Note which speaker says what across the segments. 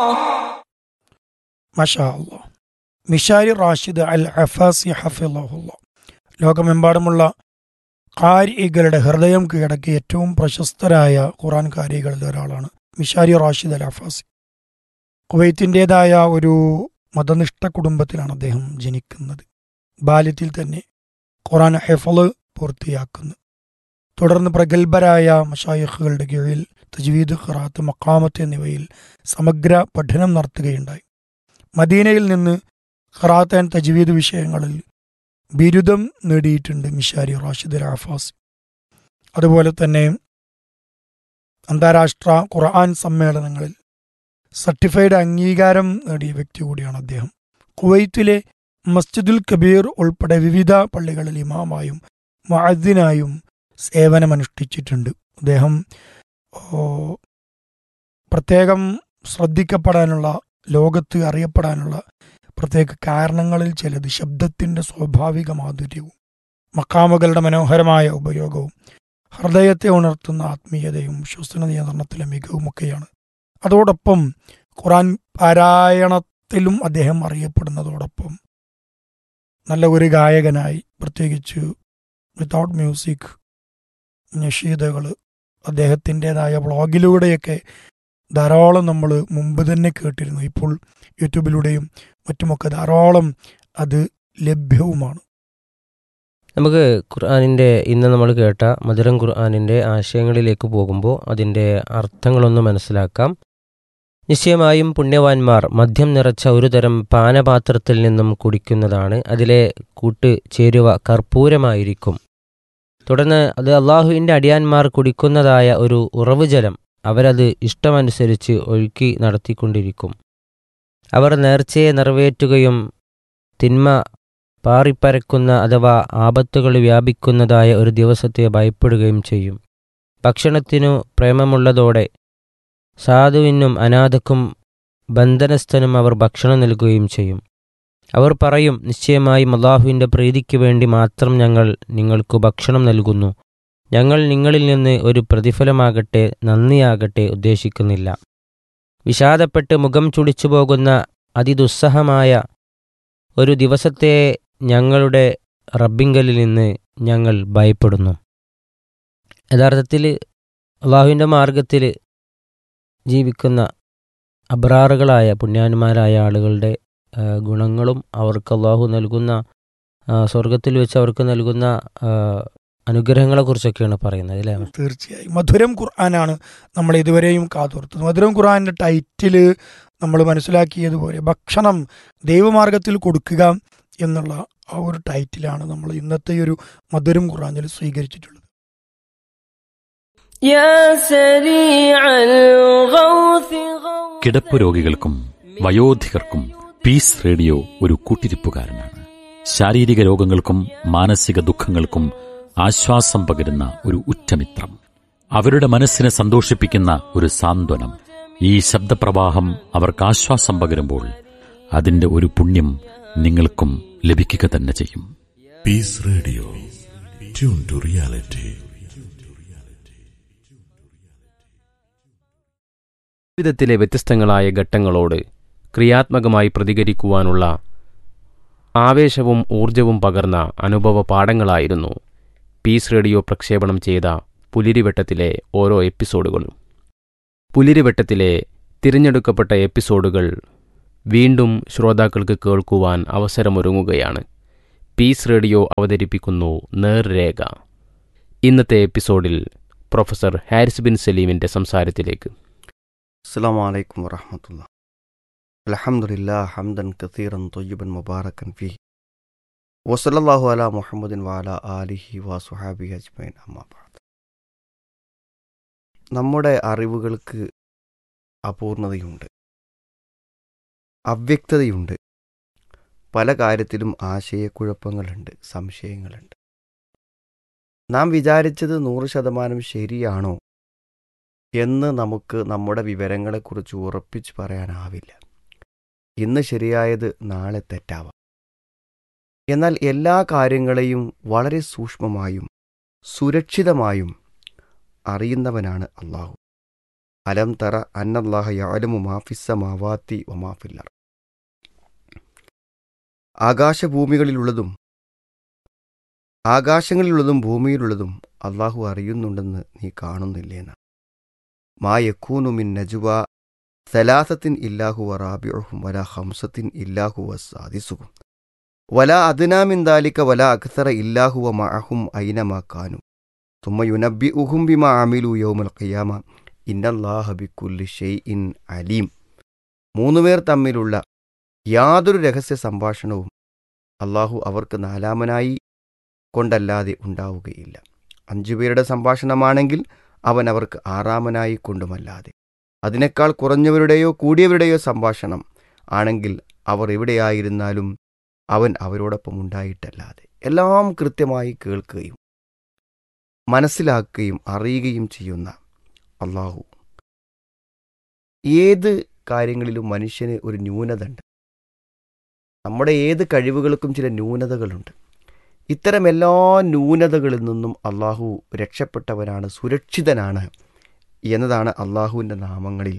Speaker 1: മഷാ അള്ളാ Mishary Rashid Al Afasy ഹഫിള്ളാഹുല്ല ലോകമെമ്പാടുമുള്ള കാരികളുടെ ഹൃദയം കീഴടക്കിയ ഏറ്റവും പ്രശസ്തരായ ഖുറാൻ കാരികളിൽ ഒരാളാണ് മിഷാരി റാഷിദ് അൽ അഫാസി കുവൈത്തിൻ്റെതായ ഒരു മതനിഷ്ഠ കുടുംബത്തിലാണ് അദ്ദേഹം ജനിക്കുന്നത് ബാല്യത്തിൽ തന്നെ ഖുറാൻ ഹെഫള് പൂർത്തിയാക്കുന്നു തുടർന്ന് പ്രഗത്ഭരായ മഷായിഖുകളുടെ കീഴിൽ തജ്വീദ് ഖറാത്ത് മക്കാമത്ത് എന്നിവയിൽ സമഗ്ര പഠനം നടത്തുകയുണ്ടായി മദീനയിൽ നിന്ന് ഖറാത്ത് ആൻഡ് തജ്വീദ് വിഷയങ്ങളിൽ ബിരുദം നേടിയിട്ടുണ്ട് മിഷാരി റാഷിദ് അൽ അഫാസ് അതുപോലെ തന്നെ അന്താരാഷ്ട്ര ഖുർആൻ സമ്മേളനങ്ങളിൽ സർട്ടിഫൈഡ് അംഗീകാരം നേടിയ വ്യക്തി കൂടിയാണ് അദ്ദേഹം കുവൈത്തിലെ മസ്ജിദുൽ കബീർ ഉൾപ്പെടെ വിവിധ പള്ളികളിൽ ഇമാമായും മഅദ്ദിനായും സേവനമനുഷ്ഠിച്ചിട്ടുണ്ട് അദ്ദേഹം ഓ, പ്രത്യേകം ശ്രദ്ധിക്കപ്പെടാനുള്ള ലോകത്ത് അറിയപ്പെടാനുള്ള പ്രത്യേക കാരണങ്ങളിൽ ചിലത് ശബ്ദത്തിൻ്റെ സ്വാഭാവിക മാധുര്യവും മക്കാമുകളുടെ മനോഹരമായ ഉപയോഗവും ഹൃദയത്തെ ഉണർത്തുന്ന ആത്മീയതയും ശ്വസന നിയന്ത്രണത്തിലെ മികവുമൊക്കെയാണ് അതോടൊപ്പം ഖുറാൻ പാരായണത്തിലും അദ്ദേഹം അറിയപ്പെടുന്നതോടൊപ്പം നല്ല ഒരു ഗായകനായി പ്രത്യേകിച്ച് വിത്തൗട്ട് മ്യൂസിക് നഷീദകൾ അദ്ദേഹത്തിൻ്റെതായ വ്ളോഗിലൂടെയൊക്കെ ധാരാളം നമ്മൾ മുമ്പ് തന്നെ കേട്ടിരുന്നു ഇപ്പോൾ യൂട്യൂബിലൂടെയും മറ്റുമൊക്കെ ധാരാളം അത് ലഭ്യവുമാണ്
Speaker 2: നമുക്ക് ഖുർആാനിൻ്റെ ഇന്ന് നമ്മൾ കേട്ട മധുരം ഖുർആാനിൻ്റെ ആശയങ്ങളിലേക്ക് പോകുമ്പോൾ അതിൻ്റെ അർത്ഥങ്ങളൊന്ന് മനസ്സിലാക്കാം നിശ്ചയമായും പുണ്യവാന്മാർ മദ്യം നിറച്ച ഒരു തരം പാനപാത്രത്തിൽ നിന്നും കുടിക്കുന്നതാണ് അതിലെ കൂട്ട് ചേരുവ കർപ്പൂരമായിരിക്കും തുടർന്ന് അത് അള്ളാഹുവിൻ്റെ അടിയാന്മാർ കുടിക്കുന്നതായ ഒരു ഉറവ് ജലം അവരത് ഇഷ്ടമനുസരിച്ച് ഒഴുക്കി നടത്തിക്കൊണ്ടിരിക്കും അവർ നേർച്ചയെ നിറവേറ്റുകയും തിന്മ പാറിപ്പരക്കുന്ന അഥവാ ആപത്തുകൾ വ്യാപിക്കുന്നതായ ഒരു ദിവസത്തെ ഭയപ്പെടുകയും ചെയ്യും ഭക്ഷണത്തിനു പ്രേമമുള്ളതോടെ സാധുവിനും അനാഥക്കും ബന്ധനസ്ഥനും അവർ ഭക്ഷണം നൽകുകയും ചെയ്യും അവർ പറയും നിശ്ചയമായും അള്ളാഹുവിൻ്റെ പ്രീതിക്ക് വേണ്ടി മാത്രം ഞങ്ങൾ നിങ്ങൾക്ക് ഭക്ഷണം നൽകുന്നു ഞങ്ങൾ നിങ്ങളിൽ നിന്ന് ഒരു പ്രതിഫലമാകട്ടെ നന്ദിയാകട്ടെ ഉദ്ദേശിക്കുന്നില്ല വിഷാദപ്പെട്ട് മുഖം ചുളിച്ചു പോകുന്ന അതിദുസ്സഹമായ ഒരു ദിവസത്തെ ഞങ്ങളുടെ റബ്ബിങ്കലിൽ നിന്ന് ഞങ്ങൾ ഭയപ്പെടുന്നു യഥാർത്ഥത്തിൽ അള്ളാഹുവിൻ്റെ മാർഗത്തിൽ ജീവിക്കുന്ന അബ്രാറുകളായ പുണ്യാന്മാരായ ആളുകളുടെ ആ, ഗുണങ്ങളും അവർക്ക് അള്ളാഹു നൽകുന്ന ആ, സ്വർഗത്തിൽ വെച്ച് അവർക്ക് നൽകുന്ന ആ, അനുഗ്രഹങ്ങളെക്കുറിച്ചൊക്കെയാണ് പറയുന്നത് അല്ലേ
Speaker 1: തീർച്ചയായും മധുരം ഖുർആനാണ് നമ്മൾ ഇതുവരെയും കാതോർത്തത് മധുരം ഖുർആന്റെ ടൈറ്റില് നമ്മൾ മനസ്സിലാക്കിയതുപോലെ ഭക്ഷണം ദൈവമാർഗത്തിൽ കൊടുക്കുക എന്നുള്ള ആ ഒരു ടൈറ്റിലാണ് നമ്മൾ ഇന്നത്തെ ഈ ഒരു മധുരം ഖുർആനിൽ സ്വീകരിച്ചിട്ടുള്ളത്
Speaker 3: يا سريع الغوث غوث
Speaker 4: കിടപ്പ് രോഗികൾക്കും വയോധികർക്കും പീസ് റേഡിയോ ഒരു കൂട്ടിരിപ്പുകാരനാണ് ശാരീരിക രോഗങ്ങൾക്കും മാനസിക ദുഃഖങ്ങൾക്കും ആശ്വാസം പകരുന്ന ഒരു ഉറ്റമിത്രം അവരുടെ മനസ്സിനെ സന്തോഷിപ്പിക്കുന്ന ഒരു സാന്ത്വനം ഈ ശബ്ദപ്രവാഹം അവർക്ക് ആശ്വാസം പകരുമ്പോൾ അതിന്റെ ഒരു പുണ്യം നിങ്ങൾക്കും ലഭിക്കുക തന്നെ ചെയ്യും
Speaker 5: Peace Radio. Tune to reality.
Speaker 6: ജീവിതത്തിലെ വ്യത്യസ്തങ്ങളായ ഘട്ടങ്ങളോട് ക്രിയാത്മകമായി പ്രതികരിക്കുവാനുള്ള ആവേശവും ഊർജവും പകർന്ന അനുഭവ പാഠങ്ങളായിരുന്നു പീസ് റേഡിയോ പ്രക്ഷേപണം ചെയ്ത പുലിരിവട്ടത്തിലെ ഓരോ എപ്പിസോഡുകളും പുലിരിവട്ടത്തിലെ തിരഞ്ഞെടുക്കപ്പെട്ട എപ്പിസോഡുകൾ വീണ്ടും ശ്രോതാക്കൾക്ക് കേൾക്കുവാൻ അവസരമൊരുങ്ങുകയാണ് പീസ് റേഡിയോ അവതരിപ്പിക്കുന്നു നേർരേഖ ഇന്നത്തെ എപ്പിസോഡിൽ പ്രൊഫസർ ഹാരിസ് ബിൻ സലീമിൻ്റെ സംസാരത്തിലേക്ക്
Speaker 7: السلام عليكم ورحمة الله الحمد لله حمدا كثيرا طيبا مباركا فيه وصلى الله على محمد وعلى آله وصحابه أجمعين أما بعد നമ്മുടെ അറിവുകൾക്ക് അപൂർണതയുണ്ട് അവ്യക്തതയുണ്ട് പല കാര്യത്തിലും ആശയക്കുഴപ്പങ്ങളുണ്ട് സംശയങ്ങളുണ്ട് നാം വിചാരിച്ചത് നൂറ് ശതമാനം ശരിയാണോ എന്ന് നമുക്ക് നമ്മുടെ വിവരങ്ങളെക്കുറിച്ച് ഉറപ്പിച്ച് പറയാനാവില്ല ഇന്ന് ശരിയായത് നാളെ തെറ്റാവാം എന്നാൽ എല്ലാ കാര്യങ്ങളെയും വളരെ സൂക്ഷ്മമായും സുരക്ഷിതമായും അറിയുന്നവനാണ് അള്ളാഹു അലം തറ അന്നല്ലാഹ യാലമു മാഫിസ മാവാത്തി വമാഫില്ലർ ആകാശഭൂമികളിലുള്ളതും ആകാശങ്ങളിലുള്ളതും ഭൂമിയിലുള്ളതും അള്ളാഹു അറിയുന്നുണ്ടെന്ന് നീ കാണുന്നില്ലേന്ന് മാ യക്കൂനു മിൻ നജുവ സലാസത്തിൻ ഇല്ലാഹു വറാബിഉഹും വല ഹംസത്തിൻ ഇല്ലാഹു വസാദിസുഹും വല അദ്നാമിൻ ദാലിക വല അക്സറ ഇല്ലാഹു വ മഅഹും ഐനമാ കാനു തുമ്മ യുനബ്ബിഉഹും ബിമാ അമിലു യൗമൽ ഖിയാമ ഇന്നല്ലാഹ ബിക്കുല്ലി ഷൈഇൻ അലീം മൂന്നുപേർ തമ്മിലുള്ള യാതൊരു രഹസ്യ സംഭാഷണവും അള്ളാഹു അവർക്ക് നാലാമനായി കൊണ്ടല്ലാതെ ഉണ്ടാവുകയില്ല അഞ്ചുപേരുടെ സംഭാഷണമാണെങ്കിൽ അവൻ അവർക്ക് ആറാമനായി കൊണ്ടുമല്ലാതെ അതിനേക്കാൾ കുറഞ്ഞവരുടെയോ കൂടിയവരുടെയോ സംഭാഷണം ആണെങ്കിൽ അവർ എവിടെയായിരുന്നാലും അവൻ അവരോടൊപ്പം ഉണ്ടായിട്ടല്ലാതെ എല്ലാം കൃത്യമായി കേൾക്കുകയും മനസ്സിലാക്കുകയും അറിയുകയും ചെയ്യുന്ന അള്ളാഹു ഏത് കാര്യങ്ങളിലും മനുഷ്യന് ഒരു ന്യൂനത ഉണ്ട് നമ്മുടെ ഏത് കഴിവുകൾക്കും ചില ന്യൂനതകളുണ്ട് ഇത്തരം എല്ലാ ന്യൂനതകളിൽ നിന്നും അള്ളാഹു രക്ഷപ്പെട്ടവനാണ് സുരക്ഷിതനാണ് എന്നതാണ് അള്ളാഹുവിൻ്റെ നാമങ്ങളിൽ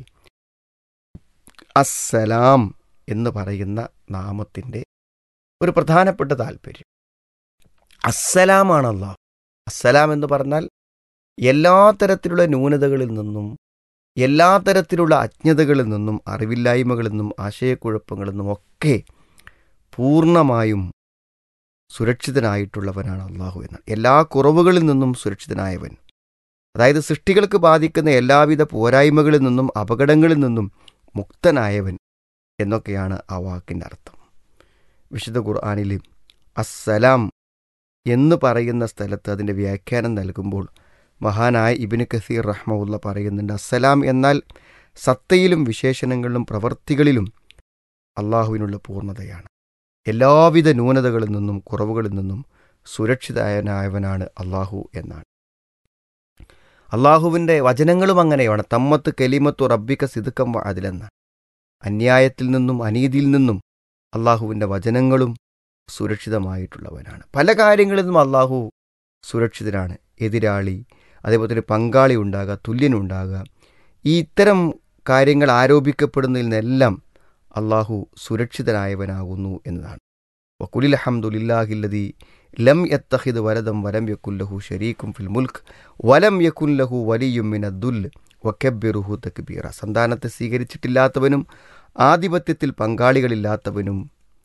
Speaker 7: അസ്സലാം എന്ന് പറയുന്ന നാമത്തിൻ്റെ ഒരു പ്രധാനപ്പെട്ട താല്പര്യം അസ്സലാമാണ് അള്ളാഹു അസ്സലാം എന്ന് പറഞ്ഞാൽ എല്ലാ തരത്തിലുള്ള ന്യൂനതകളിൽ നിന്നും എല്ലാ തരത്തിലുള്ള അജ്ഞതകളിൽ നിന്നും അറിവില്ലായ്മകളിൽ നിന്നും ആശയക്കുഴപ്പങ്ങളിൽ നിന്നും ഒക്കെ പൂർണ്ണമായും സുരക്ഷിതനായിട്ടുള്ളവനാണ് അള്ളാഹു എന്നാണ് എല്ലാ കുറവുകളിൽ നിന്നും സുരക്ഷിതനായവൻ അതായത് സൃഷ്ടികൾക്ക് ബാധിക്കുന്ന എല്ലാവിധ പോരായ്മകളിൽ നിന്നും അപകടങ്ങളിൽ നിന്നും മുക്തനായവൻ എന്നൊക്കെയാണ് ആ വാക്കിൻ്റെ അർത്ഥം വിശുദ്ധ ഖുർആാനിൽ അസ്സലാം എന്ന് പറയുന്ന സ്ഥലത്ത് അതിൻ്റെ വ്യാഖ്യാനം നൽകുമ്പോൾ മഹാനായ ഇബിന് കസീർ റഹ്മുല്ല പറയുന്നുണ്ട് അസ്സലാം എന്നാൽ സത്തയിലും വിശേഷണങ്ങളിലും പ്രവർത്തികളിലും അള്ളാഹുവിനുള്ള പൂർണ്ണതയാണ് എല്ലാവിധ ന്യൂനതകളിൽ നിന്നും കുറവുകളിൽ നിന്നും സുരക്ഷിതനായവനാണ് അള്ളാഹു എന്നാണ് അള്ളാഹുവിൻ്റെ വചനങ്ങളും അങ്ങനെയാണ് തമ്മത്ത് കലിമത്തു റബ്ബിക്ക സിതുക്കം അതിലെന്നാണ് അന്യായത്തിൽ നിന്നും അനീതിയിൽ നിന്നും അള്ളാഹുവിൻ്റെ വചനങ്ങളും സുരക്ഷിതമായിട്ടുള്ളവനാണ് പല കാര്യങ്ങളിൽ നിന്നും അള്ളാഹു സുരക്ഷിതനാണ് എതിരാളി അതേപോലെ തന്നെ പങ്കാളി ഉണ്ടാകുക തുല്യനുണ്ടാകുക ഈ ഇത്തരം കാര്യങ്ങൾ ആരോപിക്കപ്പെടുന്നതിൽ നിന്നെല്ലാം അള്ളാഹു സുരക്ഷിതനായവനാകുന്നു എന്നതാണ് വക്കുലിൽ അഹമ്മദുലില്ലാഹില്ലതി ലം യത്തഹിദ് വലദം വലം യക്കുല്ലഹു ഷരീഖും ഫിൽ മുൽക്ക് വലം യക്കുല്ലഹു വലിയും മിനദ്ദുൽ വക്കബിറുഹു തക്ബീറ സന്താനത്തെ സ്വീകരിച്ചിട്ടില്ലാത്തവനും ആധിപത്യത്തിൽ പങ്കാളികളില്ലാത്തവനും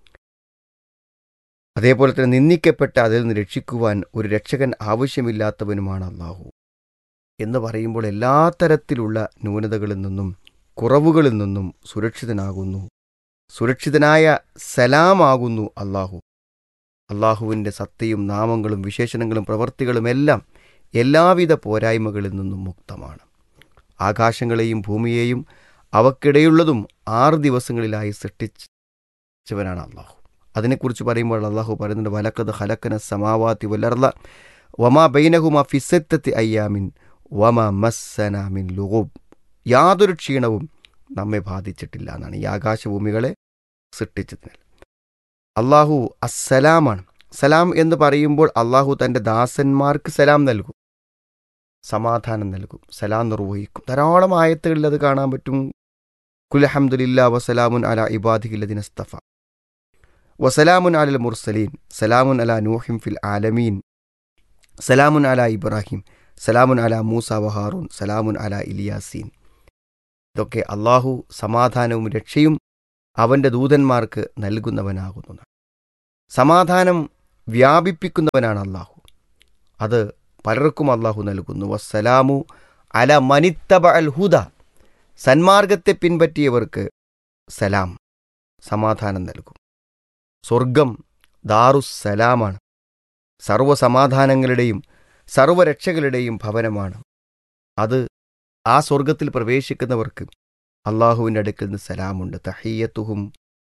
Speaker 7: അതേപോലെ തന്നെ നിന്ദിക്കപ്പെട്ട അതിൽ നിന്ന് രക്ഷിക്കുവാൻ ഒരു രക്ഷകൻ ആവശ്യമില്ലാത്തവനുമാണ് അള്ളാഹു എന്ന് പറയുമ്പോൾ എല്ലാ തരത്തിലുള്ള ന്യൂനതകളിൽ നിന്നും കുറവുകളിൽ നിന്നും സുരക്ഷിതനാകുന്നു സുരക്ഷിതനായ സലാമാകുന്നു അള്ളാഹു അള്ളാഹുവിൻ്റെ സത്തയും നാമങ്ങളും വിശേഷണങ്ങളും പ്രവർത്തികളും എല്ലാം എല്ലാവിധ പോരായ്മകളിൽ നിന്നും മുക്തമാണ് ആകാശങ്ങളെയും ഭൂമിയെയും അവക്കിടയുള്ളതും ആറ് ദിവസങ്ങളിലായി സൃഷ്ടിച്ചവനാണ് അള്ളാഹു അതിനെക്കുറിച്ച് പറയുമ്പോൾ അള്ളാഹു പറയുന്നുണ്ട് വലക്കത് ഹലക്കന സമാവാത്തി വലർല വമാ ബൈനഹുമ ഫിസത്തത്തി അയ്യാമിൻ വമ മസ്സനാമിൻ ലുഗൂബ് യാതൊരു ക്ഷീണവും നമ്മെ ബാധിച്ചിട്ടില്ല എന്നാണ് ഈ ആകാശഭൂമികളെ സൃഷ്ടിച്ചതിനാൽ അള്ളാഹു അസ്സലാമാണ് സലാം എന്ന് പറയുമ്പോൾ അള്ളാഹു തൻ്റെ ദാസന്മാർക്ക് സലാം നൽകും സമാധാനം നൽകും സലാം നിർവഹിക്കും ധാരാളം ആയത്തുകളിൽ അത് കാണാൻ പറ്റും കുലഹമ്മദില്ല വസലാമുൻ അല ഇബാദിഹില്ലദിനസ്തഫ വസലാമുൻ അലൽ മുർസലീൻ സലാമുൻ അല നൂഹിം ഫിൽ ആലമീൻ സലാമുൻ അല ഇബ്രാഹിം സലാമുൻ അല മൂസ വഹാറൂൻ സലാമുൻ അല ഇലിയാസീൻ ഇതൊക്കെ അള്ളാഹു സമാധാനവും രക്ഷയും അവൻ്റെ ദൂതന്മാർക്ക് നൽകുന്നവനാകുന്നു സമാധാനം വ്യാപിപ്പിക്കുന്നവനാണ് അള്ളാഹു അത് പലർക്കും അള്ളാഹു നൽകുന്നു വസ്സലാമു അല മനിത്തബ അൽ ഹുദ സന്മാർഗത്തെ പിൻപറ്റിയവർക്ക് സലാം സമാധാനം നൽകും സ്വർഗം ദാറുസലാമാണ് സർവ്വസമാധാനങ്ങളുടെയും സർവ്വരക്ഷകളുടെയും ഭവനമാണ് അത് ആ സ്വർഗത്തിൽ പ്രവേശിക്കുന്നവർക്ക് അള്ളാഹുവിൻ്റെ അടുക്കൽ നിന്ന് സലാമുണ്ട് തഹയ്യത്തുഹും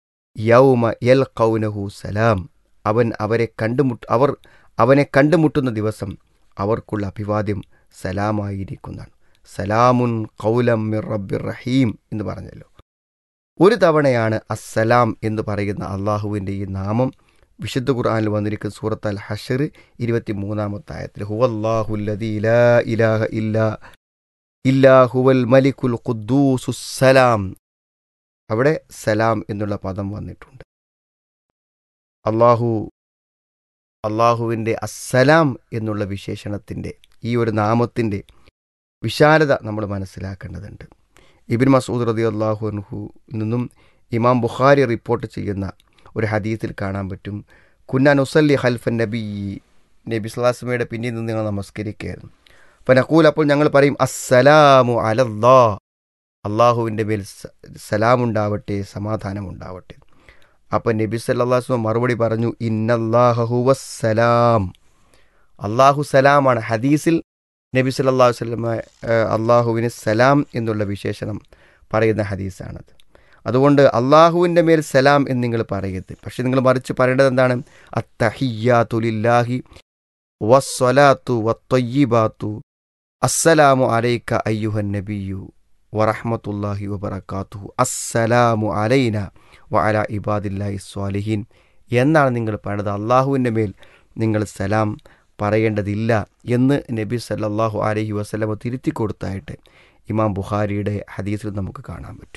Speaker 7: യൗമ യൽ കൗനഹു സലാം അവൻ അവരെ കണ്ടുമുട്ട് അവർ അവനെ കണ്ടുമുട്ടുന്ന ദിവസം അവർക്കുള്ള അഭിവാദ്യം സലാമായിരിക്കുന്നതാണ് സലാമുൻ കൗലം മിർ റബ്ബിർ റഹീം എന്ന് പറഞ്ഞല്ലോ ഒരു തവണയാണ് അസ്സലാം എന്ന് പറയുന്ന അള്ളാഹുവിൻ്റെ ഈ നാമം വിശുദ്ധ ഖുർആനിൽ വന്നിരിക്കുന്ന സൂറത്ത് അൽ ഹഷർ ഇരുപത്തി മൂന്നാമത്തെ ആയത്തിൽ ഹുവല്ലാഹുല്ലദീ ഇലാ ഇലാഹ ഇല്ലാ ഇല്ലാ ഹുവൽ മലിക്കുൽ ഖുദ്ദൂസുസലാം അവിടെ സലാം എന്നുള്ള പദം വന്നിട്ടുണ്ട് അള്ളാഹു അള്ളാഹുവിൻ്റെ അസ്സലാം എന്നുള്ള വിശേഷണത്തിൻ്റെ ഈ ഒരു നാമത്തിൻ്റെ വിശാലത നമ്മൾ മനസ്സിലാക്കേണ്ടതുണ്ട് ഇബിൻ മസൂദ് റതി അള്ളാഹുൻഹു നിന്നും ഇമാം ബുഖാരി റിപ്പോർട്ട് ചെയ്യുന്ന ഒരു ഹദീസിൽ കാണാൻ പറ്റും കുന്ന നുസല്ലി ഹൽഫൻ നബി നബി സ്ലാസ്മയുടെ പിന്നിൽ നിന്ന് ഞങ്ങൾ നമസ്കരിക്കുകയായിരുന്നു അപ്പം നക്കൂൽ അപ്പോൾ ഞങ്ങൾ പറയും അസ്സലാമു അലല്ലാ അള്ളാഹുവിൻ്റെ മേൽ സ- സലാമുണ്ടാവട്ടെ സമാധാനമുണ്ടാവട്ടെ അപ്പം നബി സല്ലാസ്മ മറുപടി പറഞ്ഞു ഇന്നല്ലാഹുവസ്സലാം അള്ളാഹു സലാമാണ് ഹദീസിൽ നബി സല്ലാഹു വല്ലമ അള്ളാഹുവിന് സലാം എന്നുള്ള വിശേഷണം പറയുന്ന ഹദീസാണത് അതുകൊണ്ട് അള്ളാഹുവിൻ്റെ മേൽ സലാം എന്ന് നിങ്ങൾ പറയരുത് പക്ഷെ നിങ്ങൾ മറിച്ച് പറയേണ്ടത് എന്താണ് അത്തഹിയാത്തുലില്ലാഹി വസ്വലാത്തു വത്തൊയ്യിബാത്തു അസ്സലാമു അലൈക്ക അയ്യുഹൻ നബിയു വറഹ്മത്തുള്ളാഹി വബറകാതുഹു അസ്സലാമു അലൈന വ അല ഇബാദില്ലാഹി സ്വാലിഹീൻ എന്നാണ് നിങ്ങൾ പറയുന്നത് അള്ളാഹുവിൻ്റെ മേൽ നിങ്ങൾ സലാം പറയേണ്ടതില്ല എന്ന് നബി സല്ലല്ലാഹു അലൈഹി വസല്ലമ തിരുത്തി കൊടുത്തായിട്ട് ഇമാം ബുഖാരിയുടെ ഹദീസിൽ നമുക്ക് കാണാൻ പറ്റും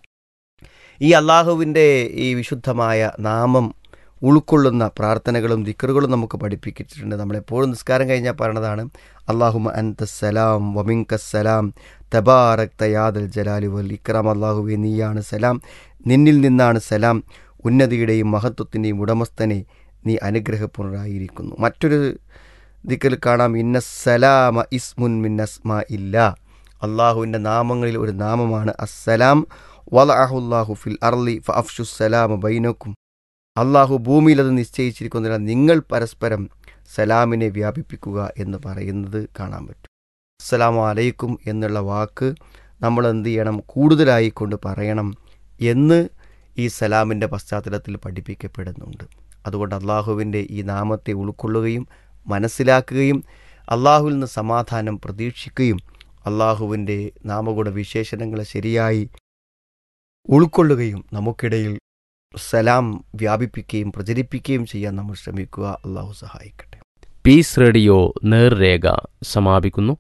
Speaker 7: ഈ അള്ളാഹുവിൻ്റെ ഈ വിശുദ്ധമായ നാമം ഉൾക്കൊള്ളുന്ന പ്രാർത്ഥനകളും ദിക്കറുകളും നമുക്ക് പഠിപ്പിച്ചിട്ടുണ്ട് നമ്മളെപ്പോഴും നിസ്കാരം കഴിഞ്ഞാൽ പറയണതാണ് അള്ളാഹുമ അൻതസ്സലാം വമിങ്കസ്സലാം തബാറക് തയാദൽ ജലാലി വൽ ഇക്രാം അള്ളാഹുവെ നീയാണ് സലാം നിന്നിൽ നിന്നാണ് സലാം ഉന്നതിയുടെയും മഹത്വത്തിൻ്റെയും ഉടമസ്ഥനെ നീ അനുഗ്രഹപൂർണ്ണരായിരിക്കുന്നു മറ്റൊരു ദിക്കൽ കാണാം ഇന്ന സലാമ ഇസ്മുൻ മിൻ അസ്മാ ഇല്ല അള്ളാഹുവിൻ്റെ നാമങ്ങളിൽ ഒരു നാമമാണ് അസ്സലാം വലഅഹുല്ലാഹു ഫിൽ അർലി ഫ അഫ്ഷു സലാമ ബൈനക്കും അള്ളാഹു ഭൂമിയിൽ അത് നിശ്ചയിച്ചിരിക്കുന്നതിനാൽ നിങ്ങൾ പരസ്പരം സലാമിനെ വ്യാപിപ്പിക്കുക എന്ന് പറയുന്നത് കാണാൻ പറ്റും അസ്സലാമു അലൈക്കും എന്നുള്ള വാക്ക് നമ്മൾ എന്ത് ചെയ്യണം കൂടുതലായി കൊണ്ട് പറയണം എന്ന് ഈ സലാമിൻ്റെ പശ്ചാത്തലത്തിൽ പഠിപ്പിക്കപ്പെടുന്നുണ്ട് അതുകൊണ്ട് അള്ളാഹുവിൻ്റെ ഈ നാമത്തെ ഉൾക്കൊള്ളുകയും മനസ്സിലാക്കുകയും അള്ളാഹുവിൽ നിന്ന് സമാധാനം പ്രതീക്ഷിക്കുകയും അള്ളാഹുവിൻ്റെ നാമഗുണ വിശേഷണങ്ങളെ ശരിയായി ഉൾക്കൊള്ളുകയും നമുക്കിടയിൽ സലാം വ്യാപിപ്പിക്കുകയും പ്രചരിപ്പിക്കുകയും ചെയ്യാൻ നമ്മൾ ശ്രമിക്കുക അള്ളാഹു സഹായിക്കട്ടെ
Speaker 6: പീസ് റേഡിയോ നേർരേഖ സമാപിക്കുന്നു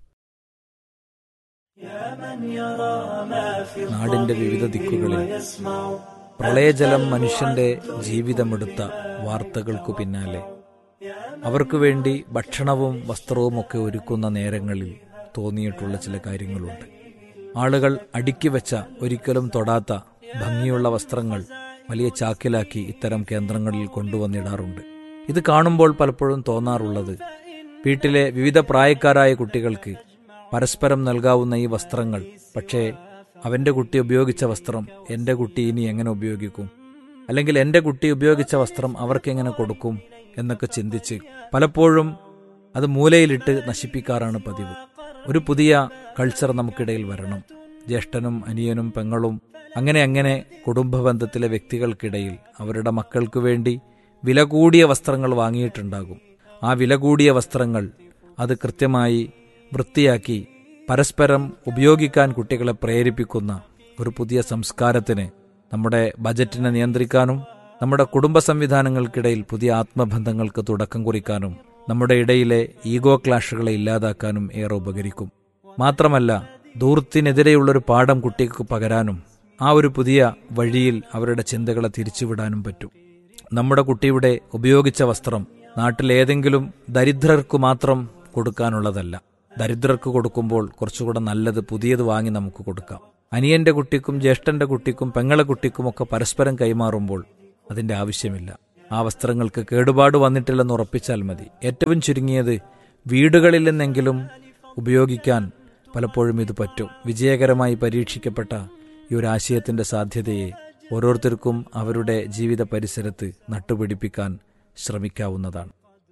Speaker 8: നാടിന്റെ വിവിധ ദിക്കുകളിൽ പ്രളയജലം മനുഷ്യന്റെ ജീവിതമെടുത്ത വാർത്തകൾക്കു പിന്നാലെ അവർക്കു വേണ്ടി ഭക്ഷണവും വസ്ത്രവും ഒക്കെ ഒരുക്കുന്ന നേരങ്ങളിൽ തോന്നിയിട്ടുള്ള ചില കാര്യങ്ങളുണ്ട് ആളുകൾ അടുക്കി വെച്ച ഒരിക്കലും തൊടാത്ത ഭംഗിയുള്ള വസ്ത്രങ്ങൾ വലിയ ചാക്കിലാക്കി ഇത്തരം കേന്ദ്രങ്ങളിൽ കൊണ്ടുവന്നിടാറുണ്ട് ഇത് കാണുമ്പോൾ പലപ്പോഴും തോന്നാറുള്ളത് വീട്ടിലെ വിവിധ പ്രായക്കാരായ കുട്ടികൾക്ക് പരസ്പരം നൽകാവുന്ന ഈ വസ്ത്രങ്ങൾ പക്ഷേ അവന്റെ കുട്ടി ഉപയോഗിച്ച വസ്ത്രം എന്റെ കുട്ടി ഇനി എങ്ങനെ ഉപയോഗിക്കും അല്ലെങ്കിൽ എന്റെ കുട്ടി ഉപയോഗിച്ച വസ്ത്രം അവർക്ക് എങ്ങനെ കൊടുക്കും എന്നൊക്കെ ചിന്തിച്ച് പലപ്പോഴും അത് മൂലയിലിട്ട് നശിപ്പിക്കാറാണ് പതിവ് ഒരു പുതിയ കൾച്ചർ നമുക്കിടയിൽ വരണം ജ്യേഷ്ഠനും അനിയനും പെങ്ങളും അങ്ങനെ അങ്ങനെ കുടുംബ ബന്ധത്തിലെ വ്യക്തികൾക്കിടയിൽ അവരുടെ മക്കൾക്ക് വേണ്ടി വില കൂടിയ വസ്ത്രങ്ങൾ വാങ്ങിയിട്ടുണ്ടാകും ആ വില കൂടിയ വസ്ത്രങ്ങൾ അത് കൃത്യമായി വൃത്തിയാക്കി പരസ്പരം ഉപയോഗിക്കാൻ കുട്ടികളെ പ്രേരിപ്പിക്കുന്ന ഒരു പുതിയ സംസ്കാരത്തിന് നമ്മുടെ ബജറ്റിനെ നിയന്ത്രിക്കാനും നമ്മുടെ കുടുംബ സംവിധാനങ്ങൾക്കിടയിൽ പുതിയ ആത്മബന്ധങ്ങൾക്ക് തുടക്കം കുറിക്കാനും നമ്മുടെ ഇടയിലെ ഈഗോ ക്ലാഷുകളെ ഇല്ലാതാക്കാനും ഏറെ ഉപകരിക്കും മാത്രമല്ല ദൂർത്തിനെതിരെയുള്ളൊരു പാഠം കുട്ടിക്ക് പകരാനും ആ ഒരു പുതിയ വഴിയിൽ അവരുടെ ചിന്തകളെ തിരിച്ചുവിടാനും പറ്റും നമ്മുടെ കുട്ടിയുടെ ഉപയോഗിച്ച വസ്ത്രം നാട്ടിലേതെങ്കിലും ദരിദ്രർക്ക് മാത്രം കൊടുക്കാനുള്ളതല്ല ദരിദ്രർക്ക് കൊടുക്കുമ്പോൾ കുറച്ചുകൂടെ നല്ലത് പുതിയത് വാങ്ങി നമുക്ക് കൊടുക്കാം അനിയന്റെ കുട്ടിക്കും ജ്യേഷ്ഠന്റെ കുട്ടിക്കും പെങ്ങളെ കുട്ടിക്കുമൊക്കെ പരസ്പരം കൈമാറുമ്പോൾ അതിന്റെ ആവശ്യമില്ല ആ വസ്ത്രങ്ങൾക്ക് കേടുപാട് വന്നിട്ടില്ലെന്ന് ഉറപ്പിച്ചാൽ മതി ഏറ്റവും ചുരുങ്ങിയത് വീടുകളിൽ നിന്നെങ്കിലും ഉപയോഗിക്കാൻ പലപ്പോഴും ഇത് പറ്റും വിജയകരമായി പരീക്ഷിക്കപ്പെട്ട ഈ ഒരു ആശയത്തിന്റെ സാധ്യതയെ ഓരോരുത്തർക്കും അവരുടെ ജീവിത പരിസരത്ത് നട്ടുപിടിപ്പിക്കാൻ ശ്രമിക്കാവുന്നതാണ്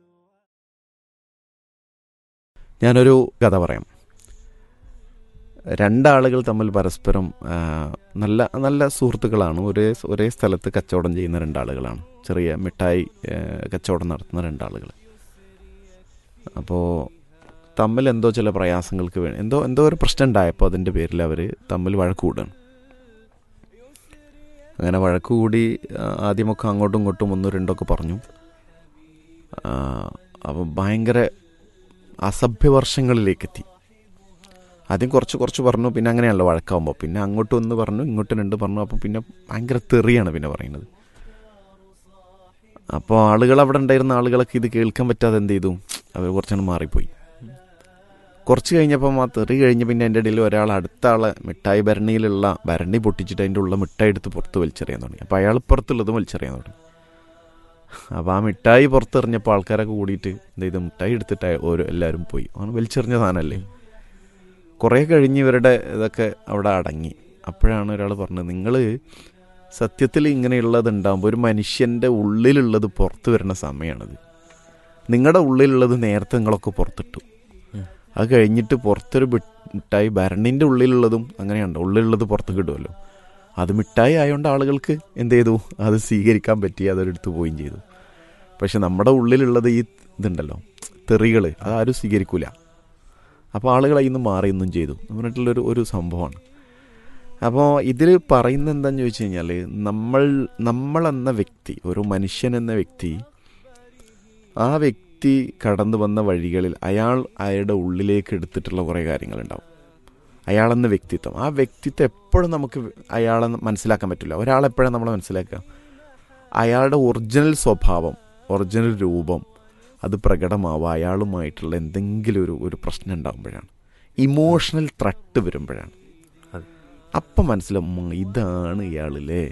Speaker 9: ഞാനൊരു കഥ പറയാം രണ്ടാളുകൾ തമ്മിൽ പരസ്പരം ആ, നല്ല നല്ല സുഹൃത്തുക്കളാണ് ഒരേ ഒരേ സ്ഥലത്ത് കച്ചവടം ചെയ്യുന്ന രണ്ടാളുകളാണ് ചെറിയ മിഠായി ആ, കച്ചവടം നടത്തുന്ന രണ്ടാളുകൾ അപ്പോൾ തമ്മിൽ എന്തോ ചില പ്രയാസങ്ങൾക്ക് വേണ്ടി എന്തോ എന്തോ ഒരു പ്രശ്നം ഉണ്ടായപ്പോൾ അതിൻ്റെ പേരിൽ അവർ തമ്മിൽ വഴക്ക് കൂടുകയാണ് അങ്ങനെ വഴക്ക് കൂടി ആ, ആദ്യമൊക്കെ അങ്ങോട്ടും ഇങ്ങോട്ടും ഒന്നും രണ്ടൊക്കെ പറഞ്ഞു അപ്പം ഭയങ്കര അസഭ്യവർഷങ്ങളിലേക്കെത്തി ആദ്യം കുറച്ച് കുറച്ച് പറഞ്ഞു പിന്നെ അങ്ങനെയാണല്ലോ വഴക്കാവുമ്പോൾ പിന്നെ അങ്ങോട്ട് ഒന്ന് പറഞ്ഞു ഇങ്ങോട്ട് രണ്ട് പറഞ്ഞു അപ്പോൾ പിന്നെ ഭയങ്കര തെറിയാണ് പിന്നെ പറയുന്നത് അപ്പോൾ ആളുകൾ അവിടെ ഉണ്ടായിരുന്ന ആളുകളൊക്കെ ഇത് കേൾക്കാൻ പറ്റാതെ എന്ത് ചെയ്തു അവർ കുറച്ചാണ് മാറിപ്പോയി കുറച്ച് കഴിഞ്ഞപ്പം ആ തെറി കഴിഞ്ഞ് പിന്നെ എൻ്റെ ഇടയിൽ ഒരാൾ അടുത്ത ആളെ മിഠായി ഭരണിയിലുള്ള ഭരണി പൊട്ടിച്ചിട്ട് അതിൻ്റെ ഉള്ള മിഠായി എടുത്ത് പുറത്ത് വലിച്ചെറിയാൻ തുടങ്ങി അപ്പോൾ അയാൾ പുറത്തുള്ളതും വലിച്ചെറിയാൻ തുടങ്ങി അപ്പോൾ ആ മിഠായി പുറത്തെറിഞ്ഞപ്പോൾ ആൾക്കാരൊക്കെ കൂടിയിട്ട് എന്ത് ചെയ്തു മിഠായി എടുത്തിട്ട് ഓരോ എല്ലാവരും പോയി അവൻ വലിച്ചെറിഞ്ഞ സാധനമല്ലേ കുറേ കഴിഞ്ഞ് ഇവരുടെ ഇതൊക്കെ അവിടെ അടങ്ങി അപ്പോഴാണ് ഒരാൾ പറഞ്ഞത് നിങ്ങൾ സത്യത്തിൽ ഇങ്ങനെയുള്ളത് ഉണ്ടാകുമ്പോൾ ഒരു മനുഷ്യൻ്റെ ഉള്ളിലുള്ളത് പുറത്ത് വരുന്ന സമയമാണത് നിങ്ങളുടെ ഉള്ളിലുള്ളത് നേരത്തെ നിങ്ങളൊക്കെ പുറത്തിട്ടു അത് കഴിഞ്ഞിട്ട് പുറത്തൊരു ബി- മിഠായി ഭരണിൻ്റെ ഉള്ളിലുള്ളതും അങ്ങനെയുണ്ട് ഉള്ളിലുള്ളത് പുറത്ത് കിട്ടുമല്ലോ അത് മിഠായി ആയതുകൊണ്ട് ആളുകൾക്ക് എന്ത് ചെയ്തു അത് സ്വീകരിക്കാൻ പറ്റി അതെടുത്ത് പോവുകയും ചെയ്തു പക്ഷെ നമ്മുടെ ഉള്ളിലുള്ളത് ഈ ഇതുണ്ടല്ലോ തെറികൾ അതാരും സ്വീകരിക്കൂല അപ്പോൾ ആളുകൾ അതിൽ നിന്ന് മാറിയൊന്നും ചെയ്തു എന്ന് പറഞ്ഞിട്ടുള്ളൊരു ഒരു സംഭവമാണ് അപ്പോൾ ഇതിൽ പറയുന്നത് എന്താണെന്ന് ചോദിച്ചു കഴിഞ്ഞാൽ നമ്മൾ നമ്മളെന്ന വ്യക്തി ഒരു മനുഷ്യൻ എന്ന വ്യക്തി ആ വ്യക്തി കടന്നു വന്ന വഴികളിൽ അയാൾ അയാളുടെ ഉള്ളിലേക്ക് എടുത്തിട്ടുള്ള കുറേ കാര്യങ്ങളുണ്ടാവും അയാളെന്ന വ്യക്തിത്വം ആ വ്യക്തിത്വം എപ്പോഴും നമുക്ക് അയാളെ മനസ്സിലാക്കാൻ പറ്റില്ല ഒരാളെപ്പോഴാണ് നമ്മൾ മനസ്സിലാക്കുക അയാളുടെ ഒറിജിനൽ സ്വഭാവം ഒറിജിനൽ രൂപം അത് പ്രകടമാവുക അയാളുമായിട്ടുള്ള എന്തെങ്കിലും ഒരു ഒരു പ്രശ്നം ഉണ്ടാകുമ്പോഴാണ് ഇമോഷണൽ ത്രട്ട് വരുമ്പോഴാണ് അപ്പം മനസ്സിലാവും ഉം, ഇതാണ് ഇയാളില്ലേ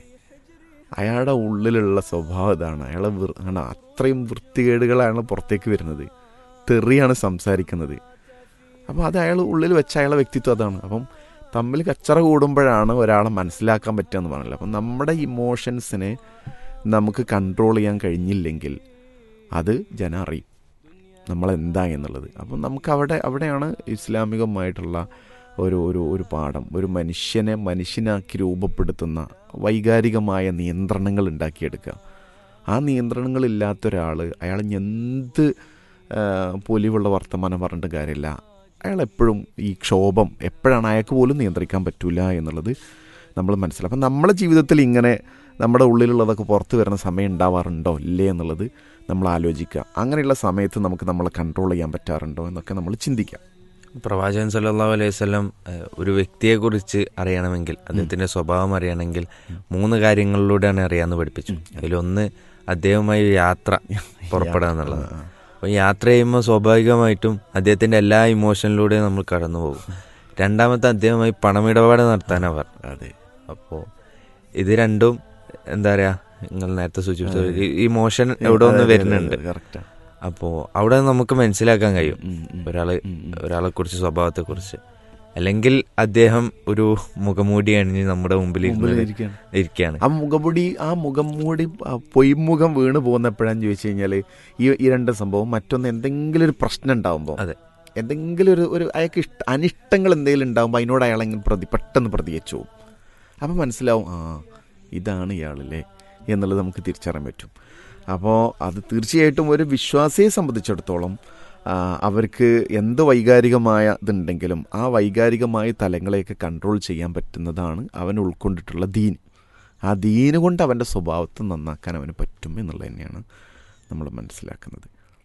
Speaker 9: അയാളുടെ ഉള്ളിലുള്ള സ്വഭാവം ഇതാണ് അയാളെ വൃ- ആണ് അത്രയും വൃത്തികേടുകളാണ് പുറത്തേക്ക് വരുന്നത് തെറിയാണ് സംസാരിക്കുന്നത് അപ്പോൾ അത് അയാൾ ഉള്ളിൽ വെച്ച അയാളെ വ്യക്തിത്വം അതാണ് അപ്പം തമ്മിൽ കച്ചറ കൂടുമ്പോഴാണ് ഒരാളെ മനസ്സിലാക്കാൻ പറ്റുക എന്ന് പറഞ്ഞില്ല അപ്പം നമ്മുടെ ഇമോഷൻസിനെ നമുക്ക് കൺട്രോൾ ചെയ്യാൻ കഴിഞ്ഞില്ലെങ്കിൽ അത് ജനം അറിയും നമ്മളെന്താ എന്നുള്ളത് അപ്പം നമുക്ക് അവിടെ അവിടെയാണ് ഇസ്ലാമികമായിട്ടുള്ള ഒരു ഒരു ഒരു പാഠം ഒരു മനുഷ്യനെ മനുഷ്യനാക്കി രൂപപ്പെടുത്തുന്ന വൈകാരികമായ നിയന്ത്രണങ്ങൾ ഉണ്ടാക്കിയെടുക്കുക ആ നിയന്ത്രണങ്ങളില്ലാത്ത ഒരാൾ അയാൾ ഇനി എന്ത് ആ, പൊലിവുള്ള വർത്തമാനം പറഞ്ഞിട്ട് കാര്യമില്ല അയാൾ എപ്പോഴും ഈ ക്ഷോഭം എപ്പോഴാണ് അയാൾക്ക് പോലും നിയന്ത്രിക്കാൻ പറ്റില്ല എന്നുള്ളത് നമ്മൾ മനസ്സിലാക്കും അപ്പം നമ്മുടെ ജീവിതത്തിൽ ഇങ്ങനെ നമ്മുടെ ഉള്ളിലുള്ളതൊക്കെ പുറത്ത് വരുന്ന സമയം ഉണ്ടാവാറുണ്ടോ ഇല്ലേ എന്നുള്ളത് നമ്മൾ ആലോചിക്കുക അങ്ങനെയുള്ള സമയത്ത് നമുക്ക് നമ്മളെ കൺട്രോൾ ചെയ്യാൻ പറ്റാറുണ്ടോ എന്നൊക്കെ നമ്മൾ ചിന്തിക്കാം
Speaker 10: പ്രവാചകൻ സല്ലല്ലാഹു അലൈഹി വസല്ലം ഏഹ്, ഒരു വ്യക്തിയെക്കുറിച്ച് അറിയണമെങ്കിൽ അദ്ദേഹത്തിന്റെ സ്വഭാവം അറിയണമെങ്കിൽ മൂന്ന് കാര്യങ്ങളിലൂടെയാണ് അറിയാമെന്ന് പഠിപ്പിച്ചു അതിലൊന്ന് അദ്ദേഹവുമായി ഒരു യാത്ര പുറപ്പെടുക എന്നുള്ളത് അപ്പോൾ യാത്ര ചെയ്യുമ്പോൾ സ്വാഭാവികമായിട്ടും അദ്ദേഹത്തിന്റെ എല്ലാ ഇമോഷനിലൂടെയും നമ്മൾ കടന്നു പോകും രണ്ടാമത്തെ അദ്ദേഹവുമായി പണമിടപാട് നടത്താനാണ് പറഞ്ഞത്
Speaker 9: അതെ
Speaker 10: അപ്പോൾ ഇത് രണ്ടും എന്താ പറയാ നിങ്ങൾ നേരത്തെ സൂചിപ്പിച്ച ഇമോഷൻ എവിടെ ഒന്ന് വരുന്നുണ്ട്
Speaker 9: കറക്റ്റാണ്
Speaker 10: അപ്പോൾ അവിടെ നമുക്ക് മനസ്സിലാക്കാൻ കഴിയും
Speaker 9: ഉം, ഉം.
Speaker 10: ഒരാള്
Speaker 9: ഉം, ഉം.
Speaker 10: ഒരാളെ കുറിച്ച് സ്വഭാവത്തെ കുറിച്ച് അല്ലെങ്കിൽ അദ്ദേഹം ഒരു മുഖമൂടി അണിഞ്ഞ് നമ്മുടെ മുമ്പിൽ
Speaker 9: മുമ്പിൽ
Speaker 10: ഇരുന്ന്
Speaker 9: ഇരിക്കുകയാണ്.
Speaker 10: ഇരിക്കുകയാണ്
Speaker 9: ആ മുഖംമൂടി ആ മുഖം മൂടി ആ പൊയ്മുഖം വീണ് പോകുന്നപ്പോഴാന്ന് ചോദിച്ചു കഴിഞ്ഞാൽ ഈ ഈ രണ്ട് സംഭവം മറ്റൊന്ന് എന്തെങ്കിലും ഒരു പ്രശ്നം ഉണ്ടാകുമ്പോൾ
Speaker 10: അതെ.
Speaker 9: എന്തെങ്കിലും ഒരു ഒരു അയാൾക്ക് ഇഷ്ട അനിഷ്ടങ്ങൾ എന്തെങ്കിലും ഉണ്ടാകുമ്പോൾ അതിനോട് അയാൾ അങ്ങ് പ്രതി പെട്ടെന്ന് പ്രതികരിച്ചു പോകും അപ്പം മനസ്സിലാവും ആ ഇതാണ് ഇയാളല്ലേ എന്നുള്ളത് നമുക്ക് തിരിച്ചറിയാൻ പറ്റും അപ്പോൾ അത് തീർച്ചയായിട്ടും ഒരു വിശ്വാസിയെ സംബന്ധിച്ചിടത്തോളം ആ, അവർക്ക് എന്ത് വൈകാരികമായ ഇതുണ്ടെങ്കിലും ആ വൈകാരികമായ തലങ്ങളെയൊക്കെ കൺട്രോൾ ചെയ്യാൻ പറ്റുന്നതാണ് അവൻ ഉൾക്കൊണ്ടിട്ടുള്ള ദീൻ ആ ദീന് കൊണ്ട് അവൻ്റെ സ്വഭാവത്തെ നന്നാക്കാൻ അവന് പറ്റും എന്നുള്ളത് തന്നെയാണ് നമ്മൾ മനസ്സിലാക്കുന്നത്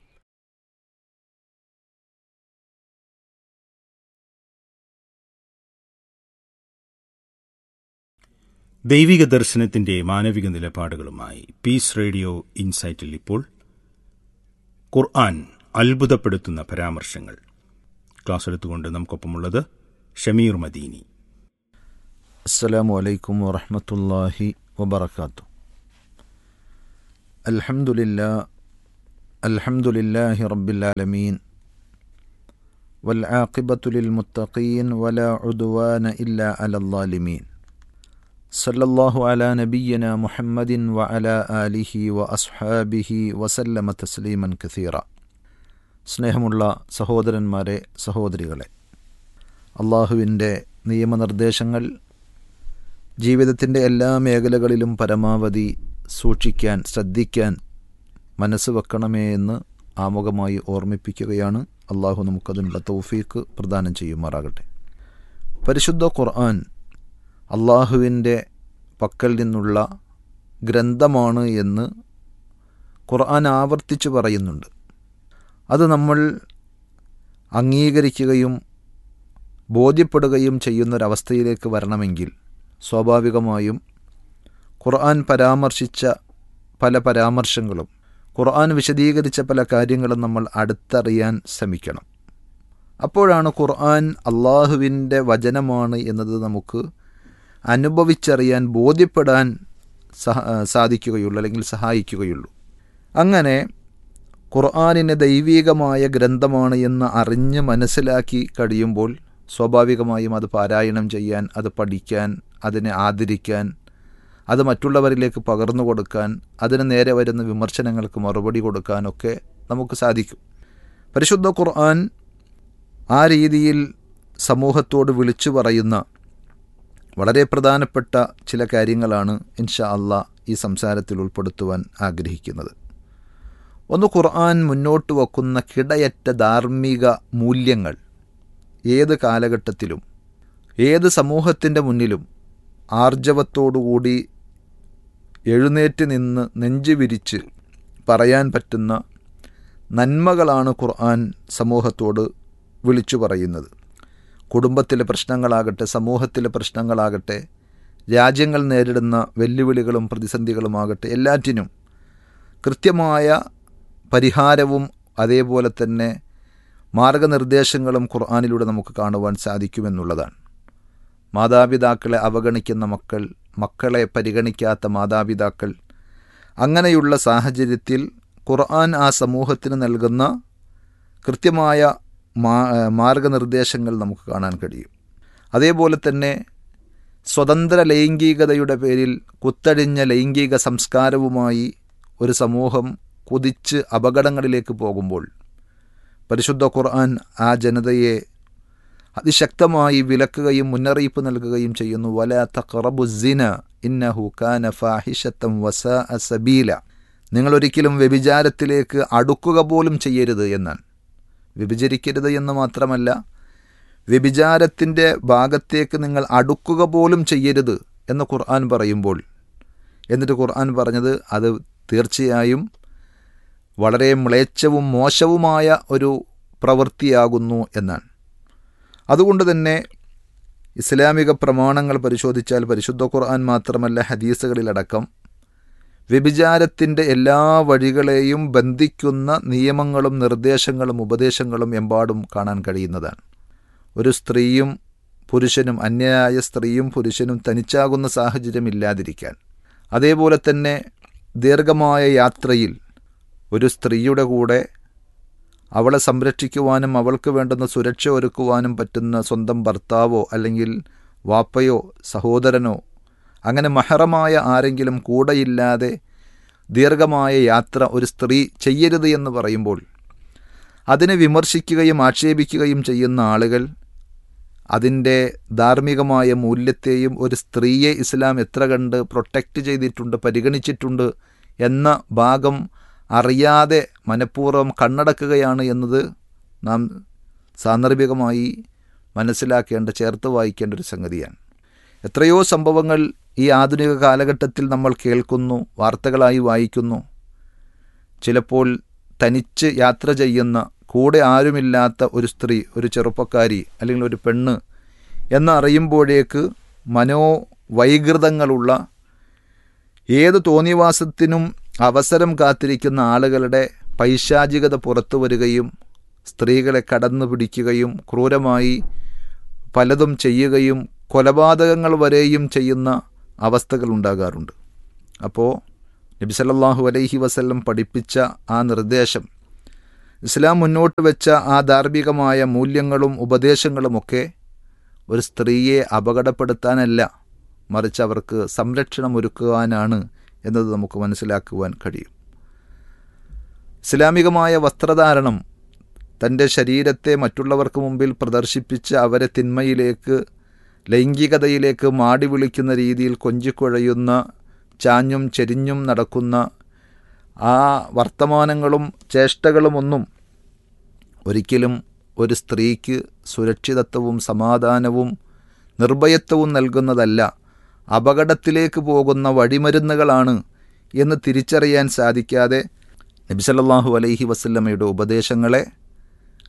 Speaker 11: ദൈവിക ദർശനത്തിന്റെ മാനവിക നിലപാടുകളുമായി പീസ് റേഡിയോ ഇൻസൈറ്റിൽ ഇപ്പോൾ ഖുർആൻ അത്ഭുതപ്പെടുത്തുന്ന പരാമർശങ്ങൾ ക്ലാസ് എടുത്തുകൊണ്ട് നമുക്കൊപ്പമുള്ളത് ഷമീർ മദീനി
Speaker 12: السلام عليكم ورحمة الله وبركاته الحمد لله الحمد لله رب العالمين والعاقبة للمتقين ولا عدوان إلا على الظالمين صلى الله على نبينا محمد وعلى آله وأصحابه وسلم تسليما كثيرا സ്നേഹമുള്ള സഹോദരന്മാരെ സഹോദരികളെ അള്ളാഹുവിൻ്റെ നിയമനിർദ്ദേശങ്ങൾ ജീവിതത്തിൻ്റെ എല്ലാ മേഖലകളിലും പരമാവധി സൂക്ഷിക്കാൻ ശ്രദ്ധിക്കാൻ മനസ്സ് വെക്കണമേ എന്ന് ആമുഖമായി ഓർമ്മിപ്പിക്കുകയാണ് അള്ളാഹു നമുക്കതിനുള്ള തൗഫീക്ക് പ്രദാനം ചെയ്യുമാറാകട്ടെ പരിശുദ്ധ ഖുർആൻ അള്ളാഹുവിൻ്റെ പക്കൽ നിന്നുള്ള ഗ്രന്ഥമാണ് എന്ന് ഖുർആൻ ആവർത്തിച്ചു പറയുന്നുണ്ട് അത് നമ്മൾ അംഗീകരിക്കുകയും ബോധ്യപ്പെടുകയും ചെയ്യുന്നൊരവസ്ഥയിലേക്ക് വരണമെങ്കിൽ സ്വാഭാവികമായും ഖുർആൻ പരാമർശിച്ച പല പരാമർശങ്ങളും ഖുർആൻ വിശദീകരിച്ച പല കാര്യങ്ങളും നമ്മൾ അടുത്തറിയാൻ ശ്രമിക്കണം അപ്പോഴാണ് ഖുർആൻ അള്ളാഹുവിൻ്റെ വചനമാണ് എന്നത് നമുക്ക് അനുഭവിച്ചറിയാൻ ബോധ്യപ്പെടാൻ സഹ സാധിക്കുകയുള്ളൂ അല്ലെങ്കിൽ സഹായിക്കുകയുള്ളൂ അങ്ങനെ ഖുർആാനിനെ ദൈവീകമായ ഗ്രന്ഥമാണ് എന്ന് അറിഞ്ഞ് മനസ്സിലാക്കി കഴിയുമ്പോൾ സ്വാഭാവികമായും അത് പാരായണം ചെയ്യാൻ അത് പഠിക്കാൻ അതിനെ ആദരിക്കാൻ അത് മറ്റുള്ളവരിലേക്ക് പകർന്നു കൊടുക്കാൻ അതിന് നേരെ വരുന്ന വിമർശനങ്ങൾക്ക് മറുപടി കൊടുക്കാനൊക്കെ നമുക്ക് സാധിക്കും പരിശുദ്ധ ഖുർആൻ ആ രീതിയിൽ സമൂഹത്തോട് വിളിച്ചു പറയുന്ന വളരെ പ്രധാനപ്പെട്ട ചില കാര്യങ്ങളാണ് ഇൻഷാ അള്ളാ ഈ സംസാരത്തിൽ ഉൾപ്പെടുത്തുവാൻ ആഗ്രഹിക്കുന്നത് ഒന്ന് ഖുർആൻ മുന്നോട്ട് വയ്ക്കുന്ന കിടയറ്റ ധാർമ്മിക മൂല്യങ്ങൾ ഏത് കാലഘട്ടത്തിലും ഏത് സമൂഹത്തിൻ്റെ മുന്നിലും ആർജവത്തോടുകൂടി എഴുന്നേറ്റ് നിന്ന് നെഞ്ചു വിരിച്ച് പറയാൻ പറ്റുന്ന നന്മകളാണ് ഖുർആൻ സമൂഹത്തോട് വിളിച്ചു പറയുന്നത് കുടുംബത്തിലെ പ്രശ്നങ്ങളാകട്ടെ സമൂഹത്തിലെ പ്രശ്നങ്ങളാകട്ടെ രാജ്യങ്ങൾ നേരിടുന്ന വെല്ലുവിളികളും പ്രതിസന്ധികളുമാകട്ടെ എല്ലാറ്റിനും കൃത്യമായ പരിഹാരവും അതേപോലെ തന്നെ മാർഗനിർദ്ദേശങ്ങളും ഖുർആാനിലൂടെ നമുക്ക് കാണുവാൻ സാധിക്കുമെന്നുള്ളതാണ് മാതാപിതാക്കളെ അവഗണിക്കുന്ന മക്കൾ മക്കളെ പരിഗണിക്കാത്ത മാതാപിതാക്കൾ അങ്ങനെയുള്ള സാഹചര്യത്തിൽ ഖുർആൻ ആ സമൂഹത്തിന് നൽകുന്ന കൃത്യമായ മാ മാർഗനിർദ്ദേശങ്ങൾ നമുക്ക് കാണാൻ കഴിയും അതേപോലെ തന്നെ സ്വതന്ത്ര ലൈംഗികതയുടെ പേരിൽ കുത്തഴിഞ്ഞ ലൈംഗിക സംസ്കാരവുമായി ഒരു സമൂഹം കുതിച്ച് അപകടങ്ങളിലേക്ക് പോകുമ്പോൾ പരിശുദ്ധ ഖുർആൻ ആ ജനതയെ അതിശക്തമായി വിലക്കുകയും മുന്നറിയിപ്പ് നൽകുകയും ചെയ്യുന്നു വല തഖറബുസിന ഇന്നഹു കാന ഫാഹിഷത്തം വസ സബീല നിങ്ങൾ ഒരിക്കലും വ്യഭിചാരത്തിലേക്ക് അടുക്കുക പോലും ചെയ്യരുത് എന്നാണ് വ്യഭിചരിക്കരുത് എന്ന് മാത്രമല്ല വ്യഭിചാരത്തിൻ്റെ ഭാഗത്തേക്ക് നിങ്ങൾ അടുക്കുക പോലും ചെയ്യരുത് എന്ന് ഖുർആൻ പറയുമ്പോൾ എന്നിട്ട് ഖുർആൻ പറഞ്ഞത് അത് തീർച്ചയായും വളരെ മ്ലേച്ഛവും മോശവുമായ ഒരു പ്രവൃത്തിയാകുന്നു എന്നാണ് അതുകൊണ്ട് തന്നെ ഇസ്ലാമിക പ്രമാണങ്ങൾ പരിശോധിച്ചാൽ പരിശുദ്ധ ഖുർആൻ മാത്രമല്ല ഹദീസുകളിലടക്കം വ്യഭിചാരത്തിൻ്റെ എല്ലാ വഴികളെയും ബന്ധിക്കുന്ന നിയമങ്ങളും നിർദ്ദേശങ്ങളും ഉപദേശങ്ങളും എമ്പാടും കാണാൻ കഴിയുന്നതാണ് ഒരു സ്ത്രീയും പുരുഷനും അന്യായ സ്ത്രീയും പുരുഷനും തനിച്ചാകുന്ന സാഹചര്യം ഇല്ലാതിരിക്കാൻ അതേപോലെ തന്നെ ദീർഘമായ യാത്രയിൽ ഒരു സ്ത്രീയുടെ കൂടെ അവളെ സംരക്ഷിക്കുവാനും അവൾക്ക് വേണ്ടുന്ന സുരക്ഷ ഒരുക്കുവാനും പറ്റുന്ന സ്വന്തം ഭർത്താവോ അല്ലെങ്കിൽ വാപ്പയോ സഹോദരനോ അങ്ങനെ മഹറമായ ആരെങ്കിലും കൂടെയില്ലാതെ ദീർഘമായ യാത്ര ഒരു സ്ത്രീ ചെയ്യരുത് എന്ന് പറയുമ്പോൾ അതിനെ വിമർശിക്കുകയും ആക്ഷേപിക്കുകയും ചെയ്യുന്ന ആളുകൾ അതിൻ്റെ ധാർമ്മികമായ മൂല്യത്തെയും ഒരു സ്ത്രീയെ ഇസ്ലാം എത്ര കണ്ട് പ്രൊട്ടക്റ്റ് ചെയ്തിട്ടുണ്ട് പരിഗണിച്ചിട്ടുണ്ട് എന്ന ഭാഗം അറിയാതെ മനഃപൂർവ്വം കണ്ണടക്കുകയാണ് എന്നത് നാം സാന്ദർഭികമായി മനസ്സിലാക്കേണ്ട ചേർത്ത് വായിക്കേണ്ട ഒരു സംഗതിയാണ് എത്രയോ സംഭവങ്ങൾ ഈ ആധുനിക കാലഘട്ടത്തിൽ നമ്മൾ കേൾക്കുന്നു വാർത്തകളായി വായിക്കുന്നു ചിലപ്പോൾ തനിച്ച് യാത്ര ചെയ്യുന്ന കൂടെ ആരുമില്ലാത്ത ഒരു സ്ത്രീ ഒരു ചെറുപ്പക്കാരി അല്ലെങ്കിൽ ഒരു പെണ്ണ് എന്നറിയുമ്പോഴേക്ക് മനോവൈകൃതങ്ങളുള്ള ഏത് തോന്നിവാസത്തിനും അവസരം കാത്തിരിക്കുന്ന ആളുകളുടെ പൈശാചികത പുറത്തു വരികയും സ്ത്രീകളെ കടന്നു പിടിക്കുകയും ക്രൂരമായി പലതും ചെയ്യുകയും കൊലപാതകങ്ങൾ വരെയും ചെയ്യുന്ന അവസ്ഥകൾ ഉണ്ടാകാറുണ്ട് അപ്പോൾ നബി സല്ലല്ലാഹു അലൈഹി വസല്ലം പഠിപ്പിച്ച ആ നിർദ്ദേശം ഇസ്ലാം മുന്നോട്ട് വെച്ച ആ ധാർമ്മികമായ മൂല്യങ്ങളും ഉപദേശങ്ങളുമൊക്കെ ഒരു സ്ത്രീയെ അപകടപ്പെടുത്താനല്ല മറിച്ച് അവർക്ക് സംരക്ഷണം ഒരുക്കുവാനാണ് എന്നത് നമുക്ക് മനസ്സിലാക്കുവാൻ കഴിയും ഇസ്ലാമികമായ വസ്ത്രധാരണം തൻ്റെ ശരീരത്തെ മറ്റുള്ളവർക്ക് മുമ്പിൽ പ്രദർശിപ്പിച്ച് അവരെ തിന്മയിലേക്ക് ലൈംഗികതയിലേക്ക് മാടി വിളിക്കുന്ന രീതിയിൽ കൊഞ്ചിക്കുഴയുന്ന ചാഞ്ഞും ചെരിഞ്ഞും നടക്കുന്ന ആ വർത്തമാനങ്ങളും ചേഷ്ടകളുമൊന്നും ഒരിക്കലും ഒരു സ്ത്രീക്ക് സുരക്ഷിതത്വവും സമാധാനവും നിർഭയത്വവും നൽകുന്നതല്ല അപകടത്തിലേക്ക് പോകുന്ന വഴിമരുന്നുകളാണ് എന്ന് തിരിച്ചറിയാൻ സാധിക്കാതെ നബിസല്ലാഹു അലൈഹി വസല്ലമയുടെ ഉപദേശങ്ങളെ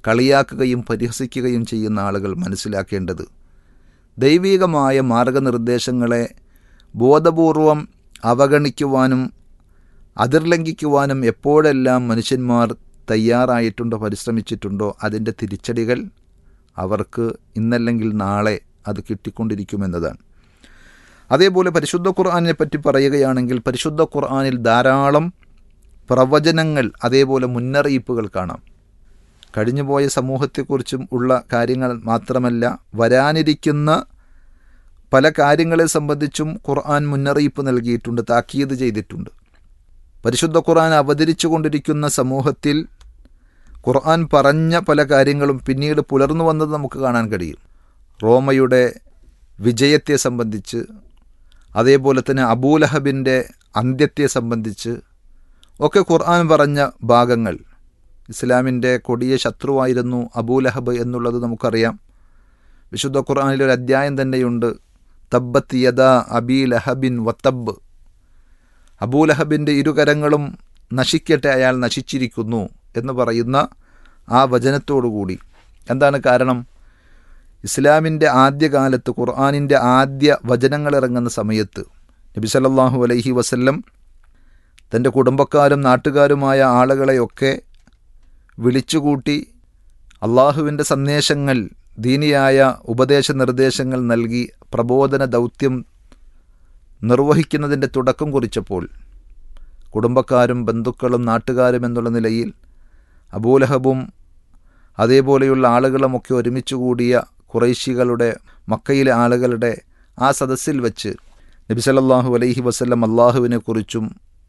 Speaker 12: കളിയാക്കുകയും പരിഹസിക്കുകയും ചെയ്യുന്ന ആളുകൾ മനസ്സിലാക്കേണ്ടത് ദൈവികമായ മാർഗനിർദ്ദേശങ്ങളെ ബോധപൂർവം അവഗണിക്കുവാനും അതിർലംഘിക്കുവാനും എപ്പോഴെല്ലാം മനുഷ്യന്മാർ തയ്യാറായിട്ടുണ്ടോ പരിശ്രമിച്ചിട്ടുണ്ടോ അതിൻ്റെ തിരിച്ചടികൾ അവർക്ക് ഇന്നല്ലെങ്കിൽ നാളെ അത് കിട്ടിക്കൊണ്ടിരിക്കുമെന്നതാണ് അതേപോലെ പരിശുദ്ധ ഖുർആാനിനെ പറ്റി പറയുകയാണെങ്കിൽ പരിശുദ്ധ ഖുർആാനിൽ ധാരാളം പ്രവചനങ്ങൾ അതേപോലെ മുന്നറിയിപ്പുകൾ കാണാം കഴിഞ്ഞുപോയ സമൂഹത്തെക്കുറിച്ചും ഉള്ള കാര്യങ്ങൾ മാത്രമല്ല വരാനിരിക്കുന്ന പല കാര്യങ്ങളെ സംബന്ധിച്ചും ഖുർആൻ മുന്നറിയിപ്പ് നൽകിയിട്ടുണ്ട് താക്കീത് ചെയ്തിട്ടുണ്ട് പരിശുദ്ധ ഖുർആൻ അവതരിച്ചു കൊണ്ടിരിക്കുന്ന സമൂഹത്തിൽ ഖുർആൻ പറഞ്ഞ പല കാര്യങ്ങളും പിന്നീട് പുലർന്നു വന്നത് നമുക്ക് കാണാൻ കഴിയും റോമയുടെ വിജയത്തെ സംബന്ധിച്ച് അതേപോലെ തന്നെ അബൂലഹബിൻ്റെ അന്ത്യത്തെ സംബന്ധിച്ച് ഒക്കെ ഖുർആൻ പറഞ്ഞ ഭാഗങ്ങൾ ഇസ്ലാമിൻ്റെ കൊടിയ ശത്രുവായിരുന്നു അബൂലഹബ് എന്നുള്ളത് നമുക്കറിയാം വിശുദ്ധ ഖുർആനിൽ ഒരു അധ്യായം തന്നെയുണ്ട് തബ്ബത്ത് യദ അബീ ലഹബിൻ വത്തബ് അബൂലഹബിൻ്റെ ഇരുകരങ്ങളും നശിക്കട്ടെ അയാൾ നശിച്ചിരിക്കുന്നു എന്ന് പറയുന്ന ആ വചനത്തോടുകൂടി എന്താണ് കാരണം ഇസ്ലാമിൻ്റെ ആദ്യകാലത്ത് ഖുർആാനിൻ്റെ ആദ്യ വചനങ്ങൾ ഇറങ്ങുന്ന സമയത്ത് നബി സല്ലല്ലാഹു അലൈഹി വസല്ലം തൻ്റെ കുടുംബക്കാരും നാട്ടുകാരുമായ ആളുകളെയൊക്കെ വിളിച്ചുകൂട്ടി അള്ളാഹുവിൻ്റെ സന്ദേശങ്ങൾ ദീനിയായ ഉപദേശ നിർദ്ദേശങ്ങൾ നൽകി പ്രബോധന ദൗത്യം നിർവഹിക്കുന്നതിൻ്റെ തുടക്കം കുറിച്ചപ്പോൾ കുടുംബക്കാരും ബന്ധുക്കളും നാട്ടുകാരും എന്നുള്ള നിലയിൽ അബൂലഹബും അതേപോലെയുള്ള ആളുകളുമൊക്കെ ഒരുമിച്ച് കൂടിയ കുറേശികളുടെ മക്കയിലെ ആളുകളുടെ ആ സദസ്സിൽ വെച്ച് നബി സല്ലല്ലാഹു അലൈഹി വസല്ലം അള്ളാഹുവിനെക്കുറിച്ചും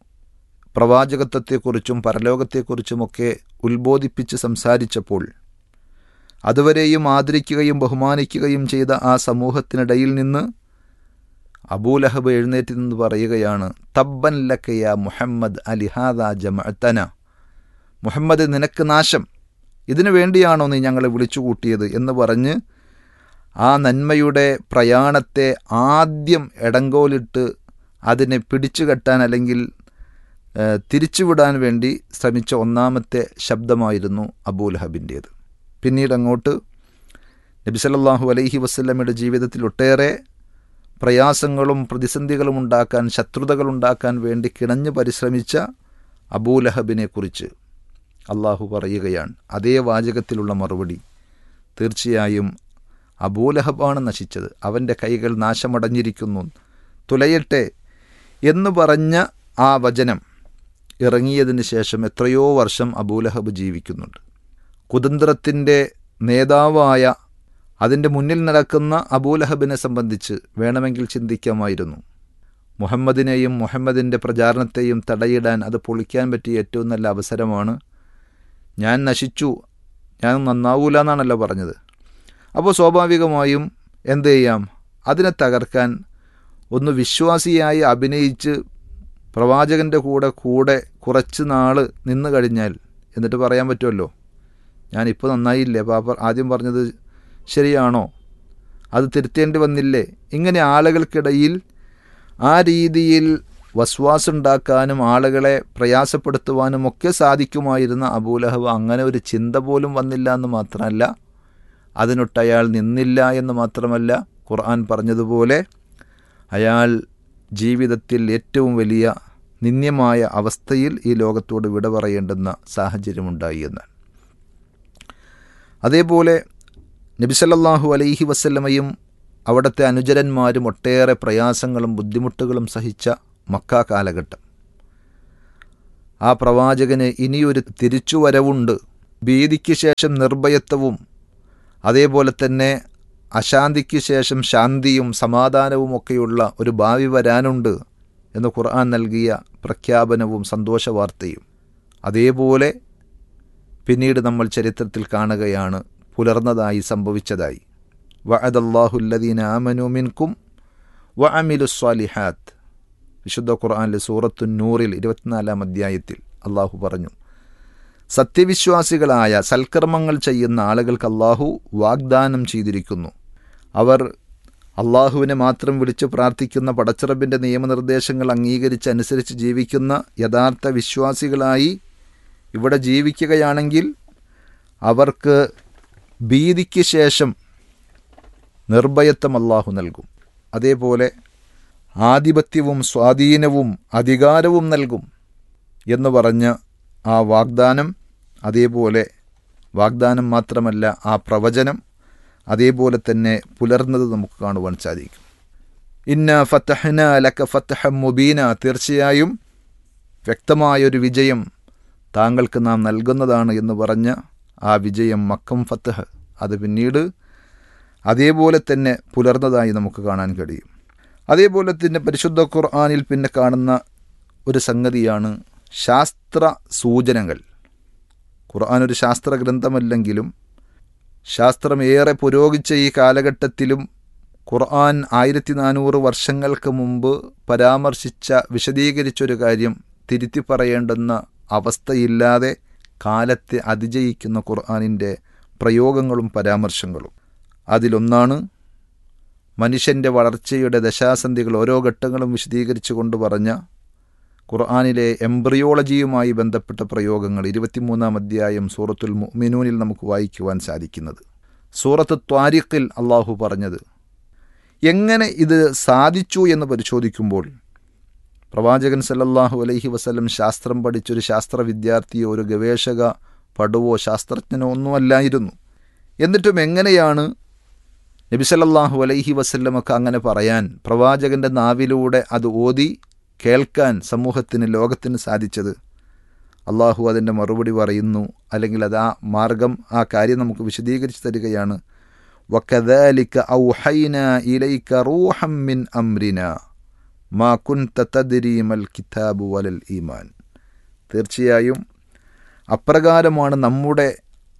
Speaker 12: പ്രവാചകത്വത്തെക്കുറിച്ചും പരലോകത്തെക്കുറിച്ചുമൊക്കെ ഉത്ബോധിപ്പിച്ച് സംസാരിച്ചപ്പോൾ അതുവരെയും ആദരിക്കുകയും ബഹുമാനിക്കുകയും ചെയ്ത ആ സമൂഹത്തിനിടയിൽ നിന്ന് അബൂലഹബ് എഴുന്നേറ്റ് നിന്ന് പറയുകയാണ് തബ്ബൻ ലക്കയ മുഹമ്മദ് അലിഹാദ ജമഅത്തന മുഹമ്മദ് നിനക്ക് നാശം ഇതിനു വേണ്ടിയാണോ നീ ഞങ്ങളെ വിളിച്ചുകൂട്ടിയത് എന്ന് പറഞ്ഞ് ആ നന്മയുടെ പ്രയാണത്തെ ആദ്യം എടങ്കോലിട്ട് അതിനെ പിടിച്ചുകെട്ടാൻ അല്ലെങ്കിൽ തിരിച്ചുവിടാൻ വേണ്ടി ശ്രമിച്ച ഒന്നാമത്തെ ശബ്ദമായിരുന്നു അബൂലഹബിൻ്റേത് പിന്നീട് അങ്ങോട്ട് നബി സല്ലല്ലാഹു അലൈഹി വസ്ല്ലമയുടെ ജീവിതത്തിൽ ഒട്ടേറെ പ്രയാസങ്ങളും പ്രതിസന്ധികളും ഉണ്ടാക്കാൻ ശത്രുതകൾ ഉണ്ടാക്കാൻ വേണ്ടി കിണഞ്ഞു പരിശ്രമിച്ച അബൂലഹബിനെക്കുറിച്ച് അള്ളാഹു പറയുകയാണ് അതേ വാചകത്തിലുള്ള മറുപടി തീർച്ചയായും അബൂലഹബാണ് നശിച്ചത് അവൻ്റെ കൈകൾ നാശമടഞ്ഞിരിക്കുന്നു തുലയട്ടെ എന്ന് പറഞ്ഞ ആ വചനം ഇറങ്ങിയതിന് ശേഷം എത്രയോ വർഷം അബൂലഹബ് ജീവിക്കുന്നുണ്ട് കുതന്ത്രത്തിൻ്റെ നേതാവായ അതിൻ്റെ മുന്നിൽ നടക്കുന്ന അബൂലഹബിനെ സംബന്ധിച്ച് വേണമെങ്കിൽ ചിന്തിക്കാമായിരുന്നു മുഹമ്മദിനെയും മുഹമ്മദിൻ്റെ പ്രചാരണത്തെയും തടയിടാൻ അത് പൊളിക്കാൻ പറ്റിയ ഏറ്റവും നല്ല അവസരമാണ് ഞാൻ നശിച്ചു ഞാൻ നന്നാവൂല എന്നാണല്ലോ പറഞ്ഞത് അപ്പോൾ സ്വാഭാവികമായും എന്ത് ചെയ്യാം അതിനെ തകർക്കാൻ ഒന്ന് വിശ്വാസിയായി അഭിനയിച്ച് പ്രവാചകൻ്റെ കൂടെ കൂടെ കുറച്ച് നാൾ നിന്ന് കഴിഞ്ഞാൽ എന്നിട്ട് പറയാൻ പറ്റുമല്ലോ ഞാനിപ്പോൾ നന്നായില്ലേ പാപ്പ ആദ്യം പറഞ്ഞത് ശരിയാണോ അത് തിരുത്തേണ്ടി വന്നില്ലേ ഇങ്ങനെ ആളുകൾക്കിടയിൽ ആ രീതിയിൽ വസ്വാസുണ്ടാക്കാനും ആളുകളെ പ്രയാസപ്പെടുത്തുവാനും ഒക്കെ സാധിക്കുമായിരുന്ന അബൂലഹബ് അങ്ങനെ ഒരു ചിന്ത പോലും വന്നില്ല എന്ന് മാത്രമല്ല അതിനൊട്ട് അയാൾ നിന്നില്ല എന്ന് മാത്രമല്ല ഖുർആൻ പറഞ്ഞതുപോലെ അയാൾ ജീവിതത്തിൽ ഏറ്റവും വലിയ നിന്ദ്യമായ അവസ്ഥയിൽ ഈ ലോകത്തോട് വിട പറയേണ്ടുന്ന സാഹചര്യമുണ്ടായി എന്നാണ് അതേപോലെ നബിസല്ലാഹു അലൈഹി വസ്ല്ലമയും അവിടുത്തെ അനുചരന്മാരും ഒട്ടേറെ പ്രയാസങ്ങളും ബുദ്ധിമുട്ടുകളും സഹിച്ച മക്ക കാലഘട്ടം ആ പ്രവാചകന് ഇനിയൊരു തിരിച്ചുവരവുണ്ട് ഭീതിക്ക് ശേഷം നിർഭയത്വവും അതേപോലെ തന്നെ അശാന്തിക്ക് ശേഷം ശാന്തിയും സമാധാനവും ഒക്കെയുള്ള ഒരു ഭാവി വരാനുണ്ട് എന്ന് ഖുർആൻ നൽകിയ പ്രഖ്യാപനവും സന്തോഷവാർത്തയും അതേപോലെ പിന്നീട് നമ്മൾ ചരിത്രത്തിൽ കാണുകയാണ് പുലർന്നതായി സംഭവിച്ചതായി വഅദല്ലാഹുല്ലദീന ആമനു മിൻകും വ അമിലുസ്വാലിഹാത്ത് വിശുദ്ധ ഖുർആനിലെ സൂറത്തു നൂറിൽ ഇരുപത്തിനാലാം അധ്യായത്തിൽ അള്ളാഹു പറഞ്ഞു സത്യവിശ്വാസികളായ സൽക്കർമ്മങ്ങൾ ചെയ്യുന്ന ആളുകൾക്ക് അള്ളാഹു വാഗ്ദാനം ചെയ്തിരിക്കുന്നു അവർ അള്ളാഹുവിനെ മാത്രം വിളിച്ചു പ്രാർത്ഥിക്കുന്ന പടച്ചിറബിൻ്റെ നിയമനിർദ്ദേശങ്ങൾ അംഗീകരിച്ച് അനുസരിച്ച് ജീവിക്കുന്ന യഥാർത്ഥ വിശ്വാസികളായി ഇവിടെ ജീവിക്കുകയാണെങ്കിൽ അവർക്ക് ഭീതിക്ക് ശേഷം നിർഭയത്വം അള്ളാഹു നൽകും അതേപോലെ ആധിപത്യവും സ്വാധീനവും അധികാരവും നൽകും എന്ന് പറഞ്ഞ ആ വാഗ്ദാനം അതേപോലെ വാഗ്ദാനം മാത്രമല്ല ആ പ്രവചനം അതേപോലെ തന്നെ പുലർന്നത് നമുക്ക് കാണുവാൻ സാധിക്കും ഇന്ന ഫത്തഹന ലക്ക ഫത്തഹ മുബീന തീർച്ചയായും വ്യക്തമായൊരു വിജയം താങ്കൾക്ക് നാം നൽകുന്നതാണ് എന്ന് പറഞ്ഞ ആ വിജയം മക്കം ഫത്തഹ് അത് പിന്നീട് അതേപോലെ തന്നെ പുലർന്നതായി നമുക്ക് കാണാൻ കഴിയും അതേപോലെ തന്നെ പരിശുദ്ധ ഖുർആാനിൽ പിന്നെ കാണുന്ന ഒരു സംഗതിയാണ് ശാസ്ത്ര സൂചനകൾ ഖുർആൻ ഒരു ശാസ്ത്ര ഗ്രന്ഥമല്ലെങ്കിലും ശാസ്ത്രം ഏറെ പുരോഗിച്ച ഈ കാലഘട്ടത്തിലും ഖുർആൻ ആയിരത്തി നാനൂറ് വർഷങ്ങൾക്ക് മുമ്പ് പരാമർശിച്ച വിശദീകരിച്ചൊരു കാര്യം തിരുത്തി പറയേണ്ടുന്ന അവസ്ഥയില്ലാതെ കാലത്തെ അതിജയിക്കുന്ന ഖുർആാനിൻ്റെ പ്രയോഗങ്ങളും പരാമർശങ്ങളും അതിലൊന്നാണ് മനുഷ്യൻ്റെ വളർച്ചയുടെ ദശാസന്ധികൾ ഓരോ ഘട്ടങ്ങളും വിശദീകരിച്ചു കൊണ്ട് പറഞ്ഞ ഖുർആാനിലെ എംബ്രിയോളജിയുമായി ബന്ധപ്പെട്ട പ്രയോഗങ്ങൾ ഇരുപത്തിമൂന്നാം അധ്യായം സൂറത്തുൽ മുഅ്മിനൂനിൽ നമുക്ക് വായിക്കുവാൻ സാധിക്കുന്നത് സൂറത്ത് ത്വാരിഖിൽ അള്ളാഹു പറഞ്ഞത് എങ്ങനെ ഇത് സാധിച്ചു എന്ന് പരിശോധിക്കുമ്പോൾ പ്രവാചകൻ സല്ലല്ലാഹു അലൈഹി വസല്ലം ശാസ്ത്രം പഠിച്ചൊരു ശാസ്ത്ര വിദ്യാർത്ഥിയോ ഒരു ഗവേഷക പടുവോ ശാസ്ത്രജ്ഞനോ ഒന്നുമല്ലായിരുന്നു എന്നിട്ടും എങ്ങനെയാണ് നബി സല്ലല്ലാഹു അലൈഹി വസല്ലമൊക്കെ അങ്ങനെ പറയാൻ പ്രവാചകൻ്റെ നാവിലൂടെ അത് ഓതി കേൾക്കാൻ സമൂഹത്തിന് ലോകത്തിന് സാധിച്ചത് അള്ളാഹു അതിൻ്റെ മറുപടി പറയുന്നു അല്ലെങ്കിൽ അത് ആ മാർഗം ആ കാര്യം നമുക്ക് വിശദീകരിച്ച് തരികയാണ് വക്കദാലിക്ക ഔഹൈന ഇലൈക റൂഹം മിൻ അംരിന മാ കുൻത തദ്രീമൽ കിതാബു വലൽ ഈമാൻ തീർച്ചയായും അപ്രകാരമാണ് നമ്മുടെ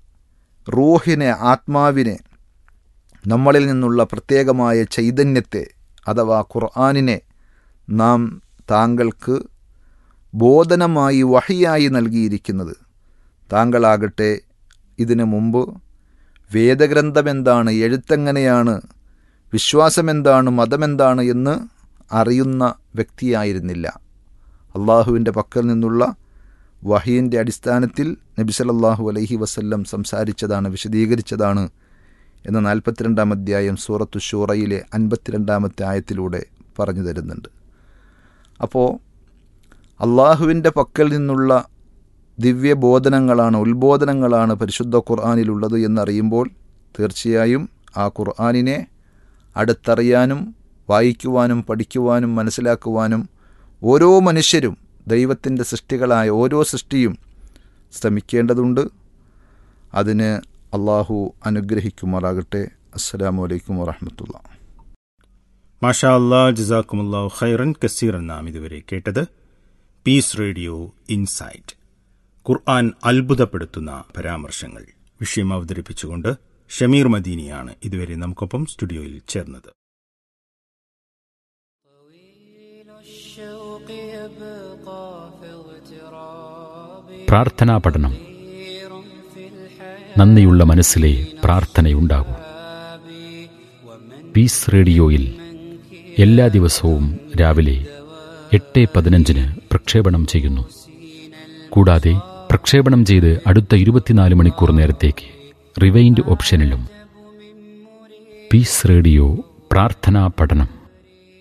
Speaker 12: റൂഹിനെ ആത്മാവിനെ നമ്മളിൽ നിന്നുള്ള പ്രത്യേകമായ ചൈതന്യത്തെ അഥവാ ഖുർആാനിനെ നാം താങ്കൾക്ക് ബോധനമായി വഹിയായി നൽകിയിരിക്കുന്നത് താങ്കളാകട്ടെ ഇതിനു മുമ്പ് വേദഗ്രന്ഥം എന്താണ് എഴുത്തെങ്ങനെയാണ് വിശ്വാസമെന്താണ് മതമെന്താണ് എന്ന് അറിയുന്ന വ്യക്തിയായിരുന്നില്ല അള്ളാഹുവിൻ്റെ പക്കൽ നിന്നുള്ള വഹീൻ്റെ അടിസ്ഥാനത്തിൽ നബി സല്ലല്ലാഹു അലൈഹി വസല്ലം സംസാരിച്ചതാണ് വിശദീകരിച്ചതാണ് എന്ന നാൽപ്പത്തിരണ്ടാം അധ്യായം സൂറത്തു ഷൂറയിലെ അൻപത്തിരണ്ടാമത്തെ ആയത്തിലൂടെ പറഞ്ഞു തരുന്നുണ്ട് അപ്പോൾ അള്ളാഹുവിൻ്റെ പക്കൽ നിന്നുള്ള ദിവ്യബോധനങ്ങളാണ് ഉത്ബോധനങ്ങളാണ് പരിശുദ്ധ ഖുർആാനിലുള്ളത് എന്നറിയുമ്പോൾ തീർച്ചയായും ആ ഖുർആാനിനെ അടുത്തറിയാനും വായിക്കുവാനും പഠിക്കുവാനും മനസ്സിലാക്കുവാനും ഓരോ മനുഷ്യരും ദൈവത്തിൻ്റെ സൃഷ്ടികളായ ഓരോ സൃഷ്ടിയും ശ്രമിക്കേണ്ടതുണ്ട് അതിന് അള്ളാഹു അനുഗ്രഹിക്കുമാറാകട്ടെ അസ്സലാമു അലൈക്കും വറഹമത്തുള്ള
Speaker 11: മാഷാ അല്ലാ ജസാക്കുമുല്ലാഹു ഖൈറൻ കസീറൻ നാം ഇതുവരെ കേട്ടത് പീസ് റേഡിയോ ഇൻസൈറ്റ് ഖുർആൻ അത്ഭുതപ്പെടുത്തുന്ന പരാമർശങ്ങൾ വിഷയം അവതരിപ്പിച്ചുകൊണ്ട് ഷമീർ മദീനിയാണ് ഇതുവരെ നമുക്കൊപ്പം സ്റ്റുഡിയോയിൽ ചേർന്നത്
Speaker 4: പ്രാർത്ഥനാ പഠനം നന്ദിയുള്ള മനസ്സിലെ പ്രാർത്ഥനയുണ്ടാകൂ പീസ് റേഡിയോയിൽ എല്ലാ ദിവസവും രാവിലെ എട്ട് പതിനഞ്ചിന് പ്രക്ഷേപണം ചെയ്യുന്നു കൂടാതെ പ്രക്ഷേപണം ചെയ്ത് അടുത്ത ഇരുപത്തിനാല് മണിക്കൂർ നേരത്തേക്ക് റിവൈൻഡ് ഓപ്ഷനിലും പീസ് റേഡിയോ പ്രാർത്ഥനാ പഠനം